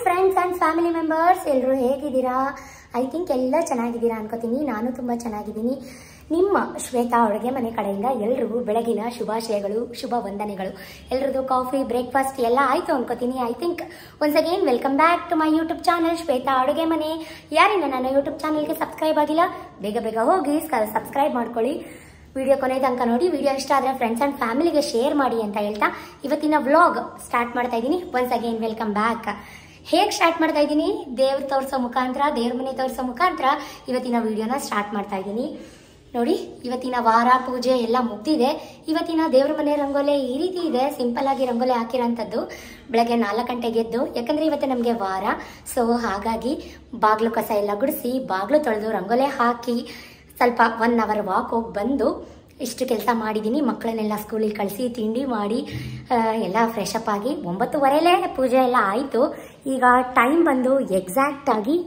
Friends and family members ಎಲ್ಲರೂ ಹೇಗಿದ್ದೀರಾ I think ಎಲ್ಲ ಚೆನ್ನಾಗಿದ್ದೀರಾ ಅನ್ಕೋತೀನಿ ನಾನು ತುಂಬ ಚೆನ್ನಾಗಿದ್ದೀನಿ ನಿಮ್ಮ ಶ್ವೇತಾ ಅಡುಗೆ ಮನೆ ಕಡೆಯಿಂದ ಎಲ್ರಿಗೂ ಬೆಳಗಿನ ಶುಭಾಶಯಗಳು ಶುಭ ವಂದನೆಗಳು ಎಲ್ರದ್ದು ಕಾಫಿ ಬ್ರೇಕ್ಫಾಸ್ಟ್ ಎಲ್ಲ ಆಯಿತು ಅನ್ಕೋತೀನಿ I think once again welcome back to my YouTube channel Shweta ಅಡುಗೆ ಮನೆ ಯಾರಿಂದ ನನ್ನ ಯೂಟ್ಯೂಬ್ ಚಾನಲ್ಗೆ ಸಬ್ಸ್ಕ್ರೈಬ್ ಆಗಿಲ್ಲ ಬೇಗ ಬೇಗ ಹೋಗಿ ಸಬ್ಸ್ಕ್ರೈಬ್ ಮಾಡ್ಕೊಳ್ಳಿ ವಿಡಿಯೋ ಕೊನೆ ತನಕ ನೋಡಿ ವಿಡಿಯೋ ಇಷ್ಟ ಆದರೆ ಫ್ರೆಂಡ್ಸ್ ಆ್ಯಂಡ್ ಫ್ಯಾಮಿಲಿಗೆ ಶೇರ್ ಮಾಡಿ ಅಂತ ಹೇಳ್ತಾ ಇವತ್ತಿನ ವ್ಲಾಗ್ ಸ್ಟಾರ್ಟ್ ಮಾಡ್ತಾ ಇದ್ದೀನಿ ಒನ್ಸ್ ಅಗೇನ್ ವೆಲ್ಕಮ್ ಬ್ಯಾಕ್ ಹೇಗೆ ಸ್ಟಾರ್ಟ್ ಮಾಡ್ತಾ ಇದ್ದೀನಿ ದೇವ್ರ ತೋರಿಸೋ ಮುಖಾಂತರ ದೇವ್ರ ಮನೆ ತೋರಿಸೋ ಮುಖಾಂತರ ಇವತ್ತಿನ ವಿಡಿಯೋನ ಸ್ಟಾರ್ಟ್ ಮಾಡ್ತಾ ಇದ್ದೀನಿ ನೋಡಿ ಇವತ್ತಿನ ವಾರ ಪೂಜೆ ಎಲ್ಲ ಮುಗ್ದಿದೆ ಇವತ್ತಿನ ದೇವ್ರ ಮನೆ ರಂಗೋಲೆ ಈ ರೀತಿ ಇದೆ ಸಿಂಪಲ್ ಆಗಿ ರಂಗೋಲೆ ಹಾಕಿರೋಂಥದ್ದು ಬೆಳಗ್ಗೆ ನಾಲ್ಕು ಗಂಟೆಗೆ ಎದ್ದು ಯಾಕಂದ್ರೆ ಇವತ್ತು ನಮಗೆ ವಾರ ಸೊ ಹಾಗಾಗಿ ಬಾಗ್ಲು ಕಸ ಎಲ್ಲ ಗುಡಿಸಿ ಬಾಗ್ಲು ತೊಳೆದು ರಂಗೋಲೆ ಹಾಕಿ ಸ್ವಲ್ಪ ಒನ್ ಅವರ್ ವಾಕ್ ಹೋಗಿ ಬಂದು ಇಷ್ಟು ಕೆಲಸ ಮಾಡಿದ್ದೀನಿ ಮಕ್ಕಳನ್ನೆಲ್ಲ ಸ್ಕೂಲಿಗೆ ಕಳಿಸಿ ತಿಂಡಿ ಮಾಡಿ ಆ, ಎಲ್ಲ ಫ್ರೆಶ್ ಅಪ್ ಆಗಿ ಒಂಬತ್ತುವರೆಲೇ ಪೂಜೆ ಎಲ್ಲ ಆಯಿತು ಈಗ ಟೈಮ್ ಬಂದು ಎಕ್ಸಾಕ್ಟ್ ಆಗಿ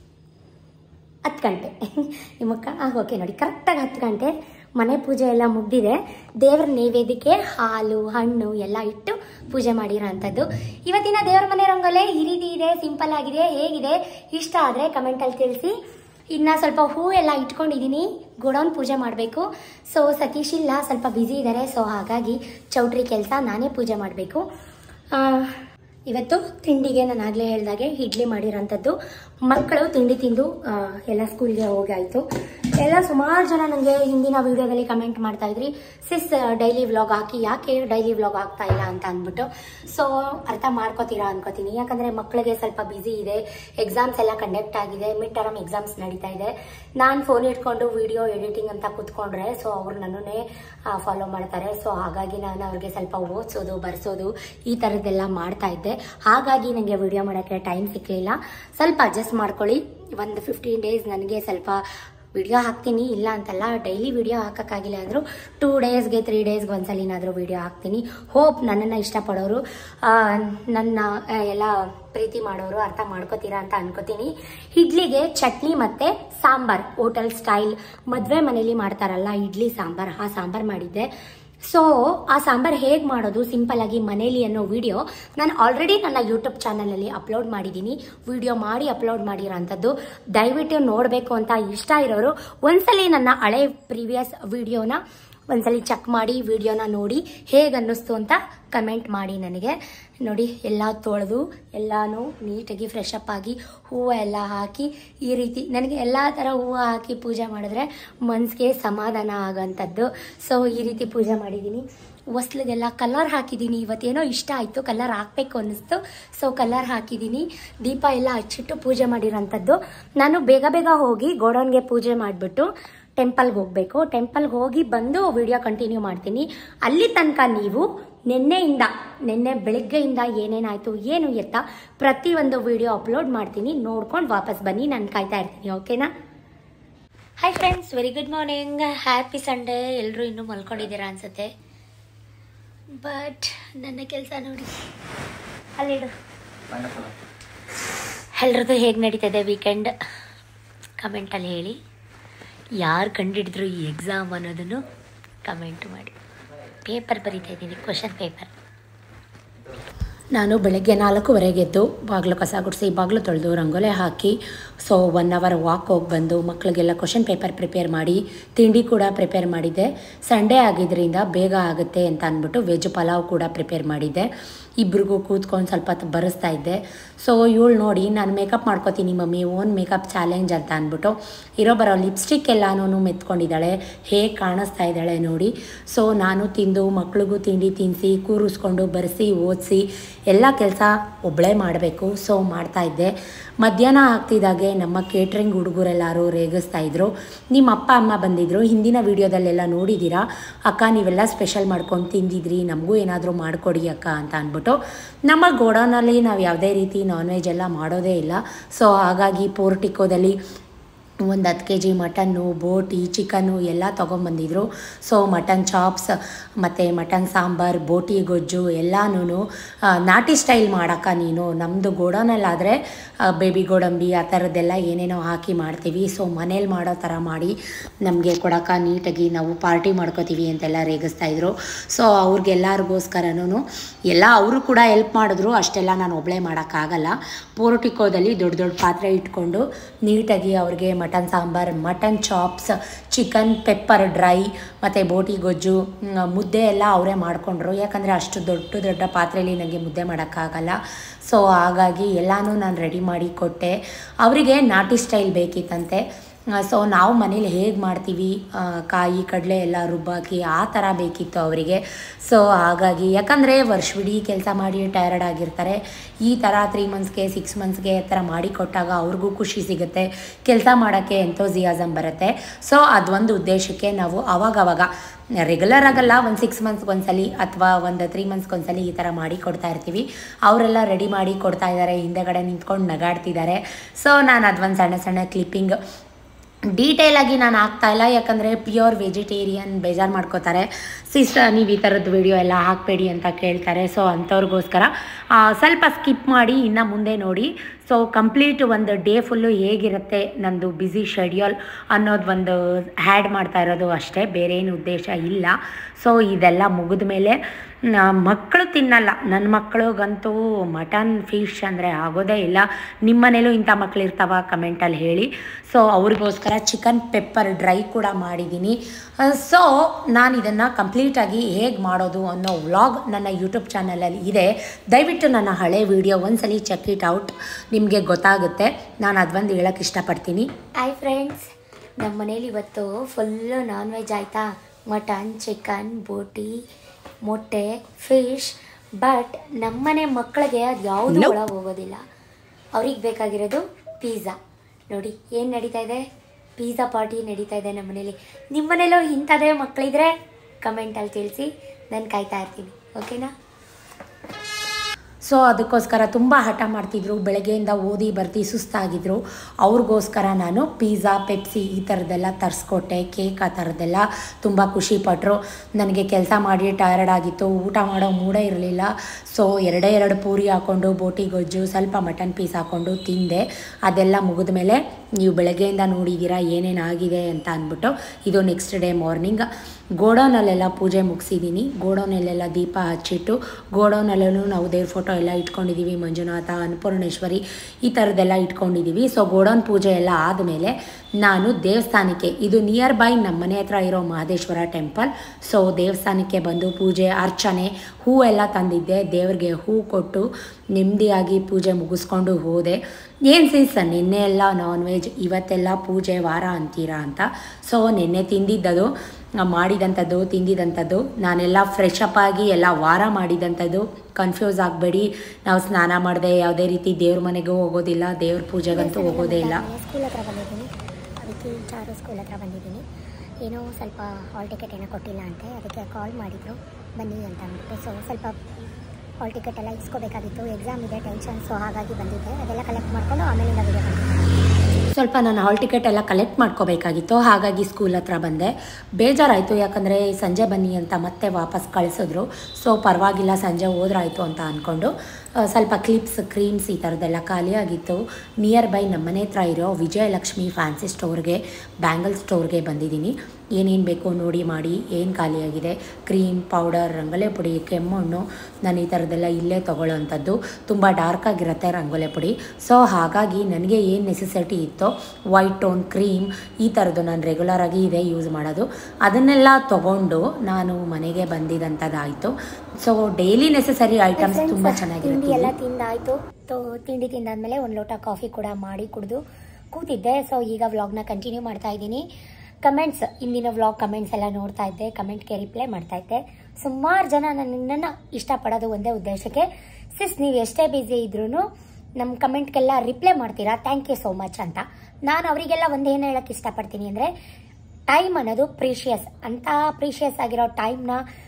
ಹತ್ತು ಗಂಟೆ ನಿಮ್ಮ ಓಕೆ ನೋಡಿ ಕರೆಕ್ಟಾಗಿ ಹತ್ತು ಗಂಟೆ ಮನೆ ಪೂಜೆ ಎಲ್ಲ ಮುಗ್ದಿದೆ ದೇವರ ನೈವೇದ್ಯಕ್ಕೆ ಹಾಲು ಹಣ್ಣು ಎಲ್ಲ ಇಟ್ಟು ಪೂಜೆ ಮಾಡಿರೋ ಅಂಥದ್ದು ಇವತ್ತಿನ ದೇವರ ಮನೆ ರಂಗೋಲೆ ಈ ರೀತಿ ಇದೆ ಸಿಂಪಲ್ ಆಗಿದೆ ಹೇಗಿದೆ ಇಷ್ಟ ಆದರೆ ಕಮೆಂಟಲ್ಲಿ ತಿಳಿಸಿ ಇನ್ನು ಸ್ವಲ್ಪ ಹೂ ಎಲ್ಲ ಇಟ್ಕೊಂಡಿದ್ದೀನಿ ಗೋಡೌನ್ ಪೂಜೆ ಮಾಡಬೇಕು ಸೊ ಸತೀಶ್ ಇಲ್ಲ ಸ್ವಲ್ಪ ಬ್ಯುಸಿ ಇದ್ದಾರೆ ಸೊ ಹಾಗಾಗಿ ಚೌಟ್ರಿ ಕೆಲಸ ನಾನೇ ಪೂಜೆ ಮಾಡಬೇಕು ಇವತ್ತು ತಿಂಡಿಗೆ ನಾನು ಆಗಲೇ ಹೇಳ್ದಾಗೆ ಇಡ್ಲಿ ಮಾಡಿರೋಂಥದ್ದು ಮಕ್ಕಳು ತಿಂಡಿ ತಿಂದು ಆ, ಎಲ್ಲ ಸ್ಕೂಲ್ಗೆ ಹೋಗಾಯಿತು ಎಲ್ಲ ಸುಮಾರು ಜನ ನನಗೆ ಹಿಂದಿನ ವಿಡಿಯೋದಲ್ಲಿ ಕಮೆಂಟ್ ಮಾಡ್ತಾ ಇದ್ರಿ ಸಿಸ್ ಡೈಲಿ ವ್ಲಾಗ್ ಹಾಕಿ ಯಾಕೆ ಡೈಲಿ ವ್ಲಾಗ್ ಆಗ್ತಾ ಇಲ್ಲ ಅಂತ ಅಂದ್ಬಿಟ್ಟು ಸೊ ಅರ್ಥ ಮಾಡ್ಕೋತೀರಾ ಅನ್ಕೋತೀನಿ ಯಾಕಂದರೆ ಮಕ್ಕಳಿಗೆ ಸ್ವಲ್ಪ ಬ್ಯುಸಿ ಇದೆ ಎಕ್ಸಾಮ್ಸ್ ಎಲ್ಲ ಕಂಡಕ್ಟ್ ಆಗಿದೆ ಮಿಡ್ ಟರ್ಮ್ ಎಕ್ಸಾಮ್ಸ್ ನಡೀತಾ ಇದೆ ನಾನು ಫೋನ್ ಇಟ್ಕೊಂಡು ವಿಡಿಯೋ ಎಡಿಟಿಂಗ್ ಅಂತ ಕೂತ್ಕೊಂಡ್ರೆ ಸೊ ಅವ್ರು ನನ್ನನ್ನೇ ಫಾಲೋ ಮಾಡ್ತಾರೆ ಸೊ ಹಾಗಾಗಿ ನಾನು ಅವ್ರಿಗೆ ಸ್ವಲ್ಪ ಓದಿಸೋದು ಬರ್ಸೋದು ಈ ಥರದ್ದೆಲ್ಲ ಮಾಡ್ತಾ ಇದ್ದೆ ಹಾಗಾಗಿ ನನಗೆ ವಿಡಿಯೋ ಮಾಡೋಕ್ಕೆ ಟೈಮ್ ಸಿಕ್ಕಲಿಲ್ಲ ಸ್ವಲ್ಪ ಅಡ್ಜಸ್ಟ್ ಮಾಡ್ಕೊಳ್ಳಿ ಒಂದು ಫಿಫ್ಟೀನ್ ಡೇಸ್ ನನಗೆ ಸ್ವಲ್ಪ ವಿಡಿಯೋ ಹಾಕ್ತೀನಿ ಇಲ್ಲ ಅಂತಲ್ಲ ಡೈಲಿ ವಿಡಿಯೋ ಹಾಕೋಕ್ಕಾಗಿಲ್ಲ ಅಂದರೂ ಟೂ ಡೇಸ್ಗೆ ತ್ರೀ ಡೇಸ್ಗೆ ಒಂದ್ಸಲಿನಾದರೂ ವಿಡಿಯೋ ಹಾಕ್ತೀನಿ ಹೋಪ್ ನನ್ನನ್ನು ಇಷ್ಟಪಡೋರು ಆ, ನನ್ನ ಆ, ಎಲ್ಲ ಪ್ರೀತಿ ಮಾಡೋರು ಅರ್ಥ ಮಾಡ್ಕೋತೀರಾ ಅಂತ ಅನ್ಕೋತೀನಿ ಇಡ್ಲಿಗೆ ಚಟ್ನಿ ಮತ್ತು ಸಾಂಬಾರ್ ಹೋಟೆಲ್ ಸ್ಟೈಲ್ ಮದುವೆ ಮನೇಲಿ ಮಾಡ್ತಾರಲ್ಲ ಇಡ್ಲಿ ಸಾಂಬಾರ್ ಆ ಸಾಂಬಾರ್ ಮಾಡಿದ್ದೆ ಸೊ ಆ ಸಾಂಬಾರ್ ಹೇಗೆ ಮಾಡೋದು ಸಿಂಪಲ್ ಆಗಿ ಮನೇಲಿ ಅನ್ನೋ ವಿಡಿಯೋ ನಾನು ಆಲ್ರೆಡಿ ನನ್ನ ಯೂಟ್ಯೂಬ್ ಚಾನಲಲ್ಲಿ ಅಪ್ಲೋಡ್ ಮಾಡಿದ್ದೀನಿ ವಿಡಿಯೋ ಮಾಡಿ ಅಪ್ಲೋಡ್ ಮಾಡಿರೋಂಥದ್ದು ದಯವಿಟ್ಟು ನೋಡಬೇಕು ಅಂತ ಇಷ್ಟ ಇರೋರು ಒಂದ್ಸಲಿ ನನ್ನ ಹಳೆ ಪ್ರೀವಿಯಸ್ ವಿಡಿಯೋನ ಒಂದ್ಸಲಿ ಚೆಕ್ ಮಾಡಿ ವಿಡಿಯೋನ ನೋಡಿ ಹೇಗೆ ಅನ್ನಿಸ್ತು ಅಂತ ಕಮೆಂಟ್ ಮಾಡಿ ನನಗೆ ನೋಡಿ ಎಲ್ಲ ತೊಳೆದು ಎಲ್ಲಾನು ನೀಟಾಗಿ ಫ್ರೆಶ್ ಅಪ್ ಆಗಿ ಹೂವು ಎಲ್ಲ ಹಾಕಿ ಈ ರೀತಿ ನನಗೆ ಎಲ್ಲ ಥರ ಹೂವು ಹಾಕಿ ಪೂಜೆ ಮಾಡಿದ್ರೆ ಮನ್ಸಿಗೆ ಸಮಾಧಾನ ಆಗೋಂಥದ್ದು ಸೊ ಈ ರೀತಿ ಪೂಜೆ ಮಾಡಿದ್ದೀನಿ ಹೊಸ್ಲಿಗೆಲ್ಲ ಕಲರ್ ಹಾಕಿದ್ದೀನಿ ಇವತ್ತೇನೋ ಇಷ್ಟ ಆಯಿತು ಕಲರ್ ಹಾಕಬೇಕು ಅನ್ನಿಸ್ತು ಸೊ ಕಲರ್ ಹಾಕಿದ್ದೀನಿ ದೀಪ ಎಲ್ಲ ಹಚ್ಚಿಟ್ಟು ಪೂಜೆ ಮಾಡಿರೋಂಥದ್ದು ನಾನು ಬೇಗ ಬೇಗ ಹೋಗಿ ಗೋಡೌನ್ಗೆ ಪೂಜೆ ಮಾಡಿಬಿಟ್ಟು ಟೆಂಪಲ್ಗೆ ಹೋಗಬೇಕು ಟೆಂಪಲ್ಗೆ ಹೋಗಿ ಬಂದು ವಿಡಿಯೋ ಕಂಟಿನ್ಯೂ ಮಾಡ್ತೀನಿ ಅಲ್ಲಿ ತನಕ ನೀವು ನಿನ್ನೆಯಿಂದ ನಿನ್ನೆ ಬೆಳಗ್ಗೆಯಿಂದ ಏನೇನಾಯಿತು ಏನು ಎತ್ತ ಪ್ರತಿಯೊಂದು ವಿಡಿಯೋ ಅಪ್ಲೋಡ್ ಮಾಡ್ತೀನಿ ನೋಡ್ಕೊಂಡು ವಾಪಸ್ ಬನ್ನಿ ನಾನು ಕಾಯ್ತಾ ಇರ್ತೀನಿ ಓಕೆನಾ hi friends very good morning happy Sunday ಎಲ್ಲರೂ ಇನ್ನೂ ಮಲ್ಕೊಂಡಿದ್ದೀರಾ ಅನ್ಸುತ್ತೆ ಬಟ್ ನನ್ನ ಕೆಲಸ ನೋಡಿ ಅಲ್ಲಿಡು ಎಲ್ರದ್ದು ಹೇಗೆ ನಡೀತದೆ ವೀಕೆಂಡ್ ಕಮೆಂಟಲ್ಲಿ ಹೇಳಿ ಯಾರು ಕಂಡಿಡಿದ್ರು ಈ ಎಕ್ಸಾಮ್ ಅನ್ನೋದನ್ನು ಕಮೆಂಟ್ ಮಾಡಿ ಪೇಪರ್ ಬರಿತಾ ಇದ್ದೀನಿ ಕ್ವಶನ್ ಪೇಪರ್ ನಾನು ಬೆಳಗ್ಗೆ ನಾಲ್ಕೂವರೆಗೆ ಎದ್ದು ಬಾಗಿಲು ಕಸ ಗುಡಿಸಿ ಬಾಗಿಲು ತೊಳೆದು ರಂಗೋಲೆ ಹಾಕಿ ಸೊ ಒನ್ ಅವರ್ ವಾಕ್ ಹೋಗಿ ಬಂದು ಮಕ್ಕಳಿಗೆಲ್ಲ ಕ್ವಶನ್ ಪೇಪರ್ ಪ್ರಿಪೇರ್ ಮಾಡಿ ತಿಂಡಿ ಕೂಡ ಪ್ರಿಪೇರ್ ಮಾಡಿದ್ದೆ ಸಂಡೇ ಆಗಿದ್ದರಿಂದ ಬೇಗ ಆಗುತ್ತೆ ಅಂತ ಅಂದ್ಬಿಟ್ಟು ವೆಜ್ ಪಲಾವ್ ಕೂಡ ಪ್ರಿಪೇರ್ ಮಾಡಿದ್ದೆ ಇಬ್ರಿಗೂ ಕೂತ್ಕೊಂಡು ಸ್ವಲ್ಪ ಹೊತ್ತು ಬರೆಸ್ತಾ ಇದ್ದೆ ಸೊ ಇವಳು ನೋಡಿ ನಾನು ಮೇಕಪ್ ಮಾಡ್ಕೋತೀನಿ ಮಮ್ಮಿ ಓನ್ ಮೇಕಪ್ ಚಾಲೆಂಜ್ ಅಂತ ಅಂದ್ಬಿಟ್ಟು ಇರೋ ಬರೋ ಲಿಪ್ಸ್ಟಿಕ್ ಎಲ್ಲಾನು ಮೆತ್ಕೊಂಡಿದ್ದಾಳೆ ಹೇಗೆ ಕಾಣಿಸ್ತಾ ಇದ್ದಾಳೆ ನೋಡಿ ಸೊ ನಾನು ತಿಂದು ಮಕ್ಳಿಗೂ ತಿಂಡಿ ತಿನ್ನಿಸಿ ಕೂರಿಸ್ಕೊಂಡು ಬರೆಸಿ ಓದಿಸಿ ಎಲ್ಲ ಕೆಲಸ ಒಬ್ಬಳೇ ಮಾಡಬೇಕು ಸೊ ಮಾಡ್ತಾ ಇದ್ದೆ ಮಧ್ಯಾಹ್ನ ಆಗ್ತಿದ್ದಾಗೆ ನಮ್ಮ ಕೇಟ್ರಿಂಗ್ ಹುಡುಗರೆಲ್ಲರೂ ರೇಗಿಸ್ತಾ ಇದ್ರು ನಿಮ್ಮ ಅಪ್ಪ ಅಮ್ಮ ಬಂದಿದ್ರು ಹಿಂದಿನ ವಿಡಿಯೋದಲ್ಲೆಲ್ಲ ನೋಡಿದ್ದೀರಾ ಅಕ್ಕ ನೀವೆಲ್ಲ ಸ್ಪೆಷಲ್ ಮಾಡ್ಕೊಂಡು ತಿಂದಿದ್ರಿ ನಮಗೂ ಏನಾದರೂ ಮಾಡಿಕೊಡಿ ಅಕ್ಕ ಅಂತ ಅಂದ್ಬಿಟ್ಟು ನಮ್ಮ ಗೋಡೌನಲ್ಲಿ ನಾವು ಯಾವುದೇ ರೀತಿ ನಾನ್ ವೆಜ್ ಎಲ್ಲ ಮಾಡೋದೇ ಇಲ್ಲ ಸೊ ಹಾಗಾಗಿ ಪೋರ್ಟಿಕೋದಲ್ಲಿ ಒಂದು ಹತ್ತು ಕೆ ಜಿ ಮಟನ್ನು ಬೋಟಿ ಚಿಕನ್ನು ಎಲ್ಲ ತೊಗೊಂಬಂದಿದ್ರು ಸೊ ಮಟನ್ ಚಾಪ್ಸ್ ಮತ್ತು ಮಟನ್ ಸಾಂಬಾರ್ ಬೋಟಿ ಗೊಜ್ಜು ಎಲ್ಲನೂ ನಾಟಿ ಸ್ಟೈಲ್ ಮಾಡಕ್ಕ ನೀನು ನಮ್ಮದು ಗೋಡೌನಲ್ಲಾದರೆ ಬೇಬಿ ಗೋಡಂಬಿ ಆ ಥರದ್ದೆಲ್ಲ ಏನೇನೋ ಹಾಕಿ ಮಾಡ್ತೀವಿ ಸೊ ಮನೇಲಿ ಮಾಡೋ ಥರ ಮಾಡಿ ನಮಗೆ ಕೊಡೋಕ್ಕ ನೀಟಾಗಿ ನಾವು ಪಾರ್ಟಿ ಮಾಡ್ಕೋತೀವಿ ಅಂತೆಲ್ಲ ರೇಗಿಸ್ತಾ ಇದ್ರು ಸೊ ಅವ್ರಿಗೆಲ್ಲರಿಗೋಸ್ಕರನೂ ಎಲ್ಲ ಅವರು ಕೂಡ ಹೆಲ್ಪ್ ಮಾಡಿದ್ರು ಅಷ್ಟೆಲ್ಲ ನಾನು ಒಬ್ಬಳೇ ಮಾಡೋಕ್ಕಾಗಲ್ಲ ಪೋರ್ಟಿಕೋದಲ್ಲಿ ದೊಡ್ಡ ದೊಡ್ಡ ಪಾತ್ರೆ ಇಟ್ಕೊಂಡು ನೀಟಾಗಿ ಅವ್ರಿಗೆ mutton sambar mutton chops chicken pepper dry ಮತ್ತು ಬೋಟಿ ಗೊಜ್ಜು ಮ್, ಮುದ್ದೆ ಎಲ್ಲ ಅವರೇ ಮಾಡಿಕೊಂಡ್ರು ಯಾಕಂದರೆ ಅಷ್ಟು ದೊಡ್ಡ ದೊಡ್ಡ ಪಾತ್ರೆಯಲ್ಲಿ ನನಗೆ ಮುದ್ದೆ ಮಾಡೋಕ್ಕಾಗಲ್ಲ ಸೊ ಹಾಗಾಗಿ ಎಲ್ಲನೂ ನಾನು ರೆಡಿ ಮಾಡಿ ಕೊಟ್ಟೆ ಅವರಿಗೆ ನಾಟಿ ಸ್ಟೈಲ್ ಬೇಕಿತ್ತಂತೆ ಸೊ ನಾವು ಮನೇಲಿ ಹೇಗೆ ಮಾಡ್ತೀವಿ ಆ, ಕಾಯಿ ಕಡಲೆ ಎಲ್ಲ ರುಬ್ಬಾಕಿ ಆ ಥರ ಬೇಕಿತ್ತು ಅವರಿಗೆ ಸೊ ಹಾಗಾಗಿ ಯಾಕಂದರೆ ವರ್ಷವಿಡೀ ಕೆಲಸ ಮಾಡಿ ಟಯರ್ಡ್ ಆಗಿರ್ತಾರೆ ಈ ಥರ ತ್ರೀ ಮಂತ್ಸ್ಗೆ ಸಿಕ್ಸ್ ಮಂತ್ಸ್ಗೆ ಆ ಥರ ಮಾಡಿ ಕೊಟ್ಟಾಗ ಅವ್ರಿಗೂ ಖುಷಿ ಸಿಗುತ್ತೆ ಕೆಲಸ ಮಾಡೋಕ್ಕೆ ಎಂತೋಸಿಯಾಸಮ್ ಬರುತ್ತೆ ಸೊ ಅದೊಂದು ಉದ್ದೇಶಕ್ಕೆ ನಾವು ಅವಾಗವಾಗ ರೆಗ್ಯುಲರ್ ಆಗಲ್ಲ ಒಂದು ಸಿಕ್ಸ್ ಮಂತ್ಸ್ಗೆ ಒಂದ್ಸಲಿ ಅಥವಾ ಒಂದು ತ್ರೀ ಮಂತ್ಸ್ಗೆ ಒಂದ್ಸಲಿ ಈ ಥರ ಮಾಡಿ ಕೊಡ್ತಾ ಇರ್ತೀವಿ ಅವರೆಲ್ಲ ರೆಡಿ ಮಾಡಿ ಕೊಡ್ತಾ ಇದ್ದಾರೆ ಹಿಂದೆಗಡೆ ನಿಂತ್ಕೊಂಡು ನಗಾಡ್ತಿದ್ದಾರೆ ಸೊ ನಾನು ಅದೊಂದು ಸಣ್ಣ ಸಣ್ಣ ಕ್ಲಿಪ್ಪಿಂಗ್ ಡೀಟೇಲ್ ಆಗಿ ನಾನು ಆಗ್ತಾ ಇಲ್ಲ ಯಾಕಂದರೆ ಪ್ಯೂರ್ ವೆಜಿಟೇರಿಯನ್ ಬೇಜಾರು ಮಾಡ್ಕೋತಾರೆ ಸಿಸ್ಟರ್ ನೀವು ಈ ಥರದ್ದು ವಿಡಿಯೋ ಎಲ್ಲ ಹಾಕಬೇಡಿ ಅಂತ ಕೇಳ್ತಾರೆ ಸೊ ಅಂಥವ್ರಿಗೋಸ್ಕರ ಆ, ಸ್ವಲ್ಪ ಸ್ಕಿಪ್ ಮಾಡಿ ಇನ್ನು ಮುಂದೆ ನೋಡಿ ಸೊ ಕಂಪ್ಲೀಟ್ ಒಂದು ಡೇ ಫುಲ್ಲು ಹೇಗಿರುತ್ತೆ ನಂದು ಬ್ಯುಸಿ ಶೆಡ್ಯೂಲ್ ಅನ್ನೋದು ಒಂದು ಹ್ಯಾಡ್ ಮಾಡ್ತಾ ಇರೋದು ಅಷ್ಟೇ ಬೇರೆ ಏನು ಉದ್ದೇಶ ಇಲ್ಲ ಸೊ ಇದೆಲ್ಲ ಮುಗಿದ ಮೇಲೆ ಮಕ್ಕಳು ತಿನ್ನಲ್ಲ ನನ್ನ ಮಕ್ಕಳಿಗಂತೂ ಮಟನ್ ಫಿಶ್ ಅಂದರೆ ಆಗೋದೇ ಇಲ್ಲ ನಿಮ್ಮ ಮನೇಲೂ ಇಂಥ ಮಕ್ಳು ಇರ್ತಾವ ಕಮೆಂಟಲ್ಲಿ ಹೇಳಿ ಸೊ ಅವ್ರಿಗೋಸ್ಕರ ಚಿಕನ್ ಪೆಪ್ಪರ್ ಡ್ರೈ ಕೂಡ ಮಾಡಿದ್ದೀನಿ ಸೊ ನಾನು ಇದನ್ನು ಕಂಪ್ಲೀಟಾಗಿ ಹೇಗೆ ಮಾಡೋದು ಅನ್ನೋ ವ್ಲಾಗ್ ನನ್ನ ಯೂಟ್ಯೂಬ್ ಚಾನಲಲ್ಲಿ ಇದೆ ದಯವಿಟ್ಟು ನನ್ನ ಹಳೆ ವಿಡಿಯೋ ಒಂದ್ಸಲಿ ಚೆಕ್ ಇಟ್ ಔಟ್ ನಿಮಗೆ ಗೊತ್ತಾಗುತ್ತೆ ನಾನು ಅದೊಂದು ಹೇಳೋಕ್ಕೆ ಇಷ್ಟಪಡ್ತೀನಿ ಹಾಯ್ ಫ್ರೆಂಡ್ಸ್ ನಮ್ಮ ಮನೇಲಿ ಇವತ್ತು ಫುಲ್ಲು ನಾನ್ ವೆಜ್ ಆಯಿತಾ ಮಟನ್ ಚಿಕನ್ ಬೋಟಿ ಮೊಟ್ಟೆ ಫಿಶ್ ಬಟ್ ನಮ್ಮನೆ ಮಕ್ಕಳಿಗೆ ಅದು ಯಾವುದೂ ಒಳಗೆ ಹೋಗೋದಿಲ್ಲ ಅವ್ರಿಗೆ ಬೇಕಾಗಿರೋದು ಪಿಜ್ಜಾ ನೋಡಿ ಏನು ನಡೀತಾ ಇದೆ ಪಿಜ್ಜಾ ಪಾರ್ಟಿ ನಡೀತಾ ಇದೆ ನಮ್ಮ ಮನೇಲಿ ನಿಮ್ಮ ಮನೇಲೂ ಇಂಥದೇ ಮಕ್ಕಳಿದ್ರೆ ಕಮೆಂಟಲ್ಲಿ ತಿಳಿಸಿ ನಾನು ಕಾಯ್ತಾ ಇರ್ತೀನಿ ಓಕೆನಾ ಸೊ ಅದಕ್ಕೋಸ್ಕರ ತುಂಬ ಹಠ ಮಾಡ್ತಿದ್ರು ಬೆಳಗ್ಗೆಯಿಂದ ಓದಿ ಬರ್ತಿ ಸುಸ್ತಾಗಿದ್ರು ಅವ್ರಿಗೋಸ್ಕರ ನಾನು ಪಿಜ್ಜಾ ಪೆಪ್ಸಿ ಈ ಥರದ್ದೆಲ್ಲ ತರಿಸ್ಕೊಟ್ಟೆ ಕೇಕ್ ಆ ಥರದ್ದೆಲ್ಲ ತುಂಬ ಖುಷಿಪಟ್ಟರು ನನಗೆ ಕೆಲಸ ಮಾಡಿ ಟಯರ್ಡ್ ಆಗಿತ್ತು ಊಟ ಮಾಡೋ ಮೂಡೇ ಇರಲಿಲ್ಲ ಸೊ ಎರಡೇ ಎರಡು ಪೂರಿ ಹಾಕ್ಕೊಂಡು ಬೋಟಿ ಗೊಜ್ಜು ಸ್ವಲ್ಪ ಮಟನ್ ಪೀಸ್ ಹಾಕ್ಕೊಂಡು ತಿಂದೆ ಅದೆಲ್ಲ ಮುಗಿದ ಮೇಲೆ ನೀವು ಬೆಳಗ್ಗೆಯಿಂದ ನೋಡಿದ್ದೀರಾ ಏನೇನು ಆಗಿದೆ ಅಂತ ಅಂದ್ಬಿಟ್ಟು ಇದು ನೆಕ್ಸ್ಟ್ ಡೇ ಮಾರ್ನಿಂಗ್ ಗೋಡೌನಲ್ಲೆಲ್ಲ ಪೂಜೆ ಮುಗಿಸಿದ್ದೀನಿ ಗೋಡೌನಲ್ಲೆಲ್ಲ ದೀಪ ಹಚ್ಚಿಟ್ಟು ಗೋಡೌನಲ್ಲೂ ನಾವು ದೇವ್ರ ಫೋಟೋ ಎಲ್ಲ ಇಟ್ಕೊಂಡಿದ್ದೀವಿ ಮಂಜುನಾಥ ಅನ್ನಪೂರ್ಣೇಶ್ವರಿ ಈ ಥರದ್ದೆಲ್ಲ ಇಟ್ಕೊಂಡಿದ್ದೀವಿ ಸೊ ಗೋಡೌನ್ ಪೂಜೆ ಎಲ್ಲ ಆದಮೇಲೆ ನಾನು ದೇವಸ್ಥಾನಕ್ಕೆ ಇದು ನಿಯರ್ ಬೈ ನಮ್ಮ ಮನೆ ಹತ್ರ ಇರೋ ಮಹದೇಶ್ವರ ಟೆಂಪಲ್ ಸೊ ದೇವಸ್ಥಾನಕ್ಕೆ ಬಂದು ಪೂಜೆ ಅರ್ಚನೆ ಹೂ ಎಲ್ಲ ತಂದಿದ್ದೆ ದೇವ್ರಿಗೆ ಹೂ ಕೊಟ್ಟು ನೆಮ್ಮದಿಯಾಗಿ ಪೂಜೆ ಮುಗಿಸ್ಕೊಂಡು ಹೋದೆ ಏನು ಸಿಸ್ ನಿನ್ನೆ ಎಲ್ಲ ನಾನ್ ವೆಜ್ ಇವತ್ತೆಲ್ಲ ಪೂಜೆ ವಾರ ಅಂತೀರಾ ಅಂತ ಸೊ ನಿನ್ನೆ ತಿಂದಿದ್ದದು ಮಾಡಿದಂಥದ್ದು ತಿಂದಿದಂಥದ್ದು ನಾನೆಲ್ಲ ಫ್ರೆಶ್ ಅಪ್ ಆಗಿ ಎಲ್ಲ ವಾರ ಮಾಡಿದಂಥದ್ದು ಕನ್ಫ್ಯೂಸ್ ಆಗಬೇಡಿ ನಾವು ಸ್ನಾನ ಮಾಡದೆ ಯಾವುದೇ ರೀತಿ ದೇವ್ರ ಮನೆಗೂ ಹೋಗೋದಿಲ್ಲ ದೇವ್ರ ಪೂಜೆಗಂತೂ ಹೋಗೋದೇ ಇಲ್ಲ ಸ್ಕೂಲ್ ಹತ್ರ ಬಂದಿದ್ದೀನಿ ಅದಕ್ಕೆ ಚಾರು ಸ್ಕೂಲ್ ಹತ್ರ ಬಂದಿದ್ದೀನಿ ಏನೋ ಸ್ವಲ್ಪ ಹಾಲ್ ಟಿಕೆಟ್ ಏನೋ ಕೊಟ್ಟಿಲ್ಲ ಅಂತೆ ಅದಕ್ಕೆ ಕಾಲ್ ಮಾಡಿದರು ಬನ್ನಿ ಅಂತ ಅಂದ್ಬಿಟ್ಟು ಸೊ ಸ್ವಲ್ಪ ಹಾಲ್ ಟಿಕೆಟ್ ಎಲ್ಲ ಇಸ್ಕೋಬೇಕಾಗಿತ್ತು ಎಕ್ಸಾಮ್ ಇದೆ ಟೆನ್ಷನ್ ಸೊ ಹಾಗಾಗಿ ಬಂದಿದ್ದೆ ಅದೆಲ್ಲ ಕಲೆಕ್ಟ್ ಮಾಡಿಕೊಂಡು ಆಮೇಲಿಂದ ವಿಡಿಯೋ ಸ್ವಲ್ಪ ನಾನು ಹಾಲ್ ಟಿಕೆಟ್ ಎಲ್ಲ ಕಲೆಕ್ಟ್ ಮಾಡ್ಕೋಬೇಕಾಗಿತ್ತು ಹಾಗಾಗಿ ಸ್ಕೂಲ್ ಹತ್ರ ಬಂದೆ ಬೇಜಾರಾಯಿತು ಯಾಕಂದರೆ ಸಂಜೆ ಬನ್ನಿ ಅಂತ ಮತ್ತೆ ವಾಪಸ್ ಕಳಿಸಿದ್ರು ಸೊ ಪರವಾಗಿಲ್ಲ ಸಂಜೆ ಹೋದ್ರಾಯ್ತು ಅಂತ ಅಂದ್ಕೊಂಡು ಆ, ಸ್ವಲ್ಪ ಕ್ಲಿಪ್ಸ್ ಕ್ರೀಮ್ಸ್ ಈ ಥರದ್ದೆಲ್ಲ ಖಾಲಿಯಾಗಿತ್ತು ನಿಯರ್ ಬೈ ನಮ್ಮ ಮನೆ ಹತ್ರ ಇರೋ ವಿಜಯಲಕ್ಷ್ಮಿ ಫ್ಯಾನ್ಸಿ ಸ್ಟೋರ್ಗೆ ಬ್ಯಾಂಗಲ್ ಸ್ಟೋರ್ಗೆ ಬಂದಿದ್ದೀನಿ ಏನೇನು ಬೇಕೋ ನೋಡಿ ಮಾಡಿ ಏನು ಖಾಲಿಯಾಗಿದೆ ಕ್ರೀಮ್ ಪೌಡರ್ ರಂಗೋಲೆ ಪುಡಿ ಕೆಮ್ಮಣ್ಣು ನಾನು ಈ ಥರದ್ದೆಲ್ಲ ಇಲ್ಲೇ ತೊಗೊಳ್ಳೋವಂಥದ್ದು ತುಂಬ ಡಾರ್ಕ್ ಆಗಿರುತ್ತೆ ರಂಗೋಲೆ ಪುಡಿ ಸೊ ಹಾಗಾಗಿ ನನಗೆ ಏನು ನೆಸೆಸಿಟಿ ಇತ್ತೋ ವೈಟ್ ಟೋನ್ ಕ್ರೀಮ್ ಈ ಥರದ್ದು ನಾನು ರೆಗ್ಯುಲರ್ ಆಗಿ ಇದೇ ಯೂಸ್ ಮಾಡೋದು ಅದನ್ನೆಲ್ಲ ತೊಗೊಂಡು ನಾನು ಮನೆಗೆ ಬಂದಿದ್ದಂಥದ್ದಾಯಿತು ಸೊ ಡೈಲಿ ನೆಸೆಸರಿ ಐಟಮ್ಸ್ ತುಂಬ ತಿಂಡಿ ಚೆನ್ನಾಗಿರುತ್ತೆ ಎಲ್ಲ ಇಲ್ಲಿ. ತಿಂದಾಯಿತು ತೋ ತಿಂಡಿ ತಿಂದಾದ್ಮೇಲೆ ಒಂದು ಲೋಟ ಕಾಫಿ ಕೂಡ ಮಾಡಿ ಕುಡಿದು ಕೂತಿದ್ದೆ ಸೊ ಈಗ ವ್ಲಾಗ್ನ ಕಂಟಿನ್ಯೂ ಮಾಡ್ತಾ ಇದ್ದೀನಿ ಕಮೆಂಟ್ಸ್ ಇಂದಿನ ವ್ಲಾಗ್ ಕಮೆಂಟ್ಸ್ ಎಲ್ಲ ನೋಡ್ತಾ ಇದ್ದೆ ಕಮೆಂಟ್ಗೆ ರಿಪ್ಲೈ ಮಾಡ್ತಾ ಇದ್ದೆ ಸುಮಾರು ಜನ ನನ್ನನ್ನು ಇಷ್ಟಪಡೋದು ಒಂದೇ ಉದ್ದೇಶಕ್ಕೆ ಸಿಸ್ ನೀವು ಎಷ್ಟೇ ಬ್ಯುಸಿ ಇದ್ರೂ ನಮ್ಮ ಕಮೆಂಟ್ಗೆಲ್ಲ ರಿಪ್ಲೈ ಮಾಡ್ತೀರಾ ಥ್ಯಾಂಕ್ ಯು ಸೋ ಮಚ್ ಅಂತ ನಾನು ಅವರಿಗೆಲ್ಲ ಒಂದೇನು ಹೇಳಕ್ಕೆ ಇಷ್ಟಪಡ್ತೀನಿ ಅಂದರೆ ಟೈಮ್ ಅನ್ನೋದು ಪ್ರೀಶಿಯಸ್ ಅಂತ ಪ್ರೀಶಿಯಸ್ ಆಗಿರೋ ಟೈಮ್ನ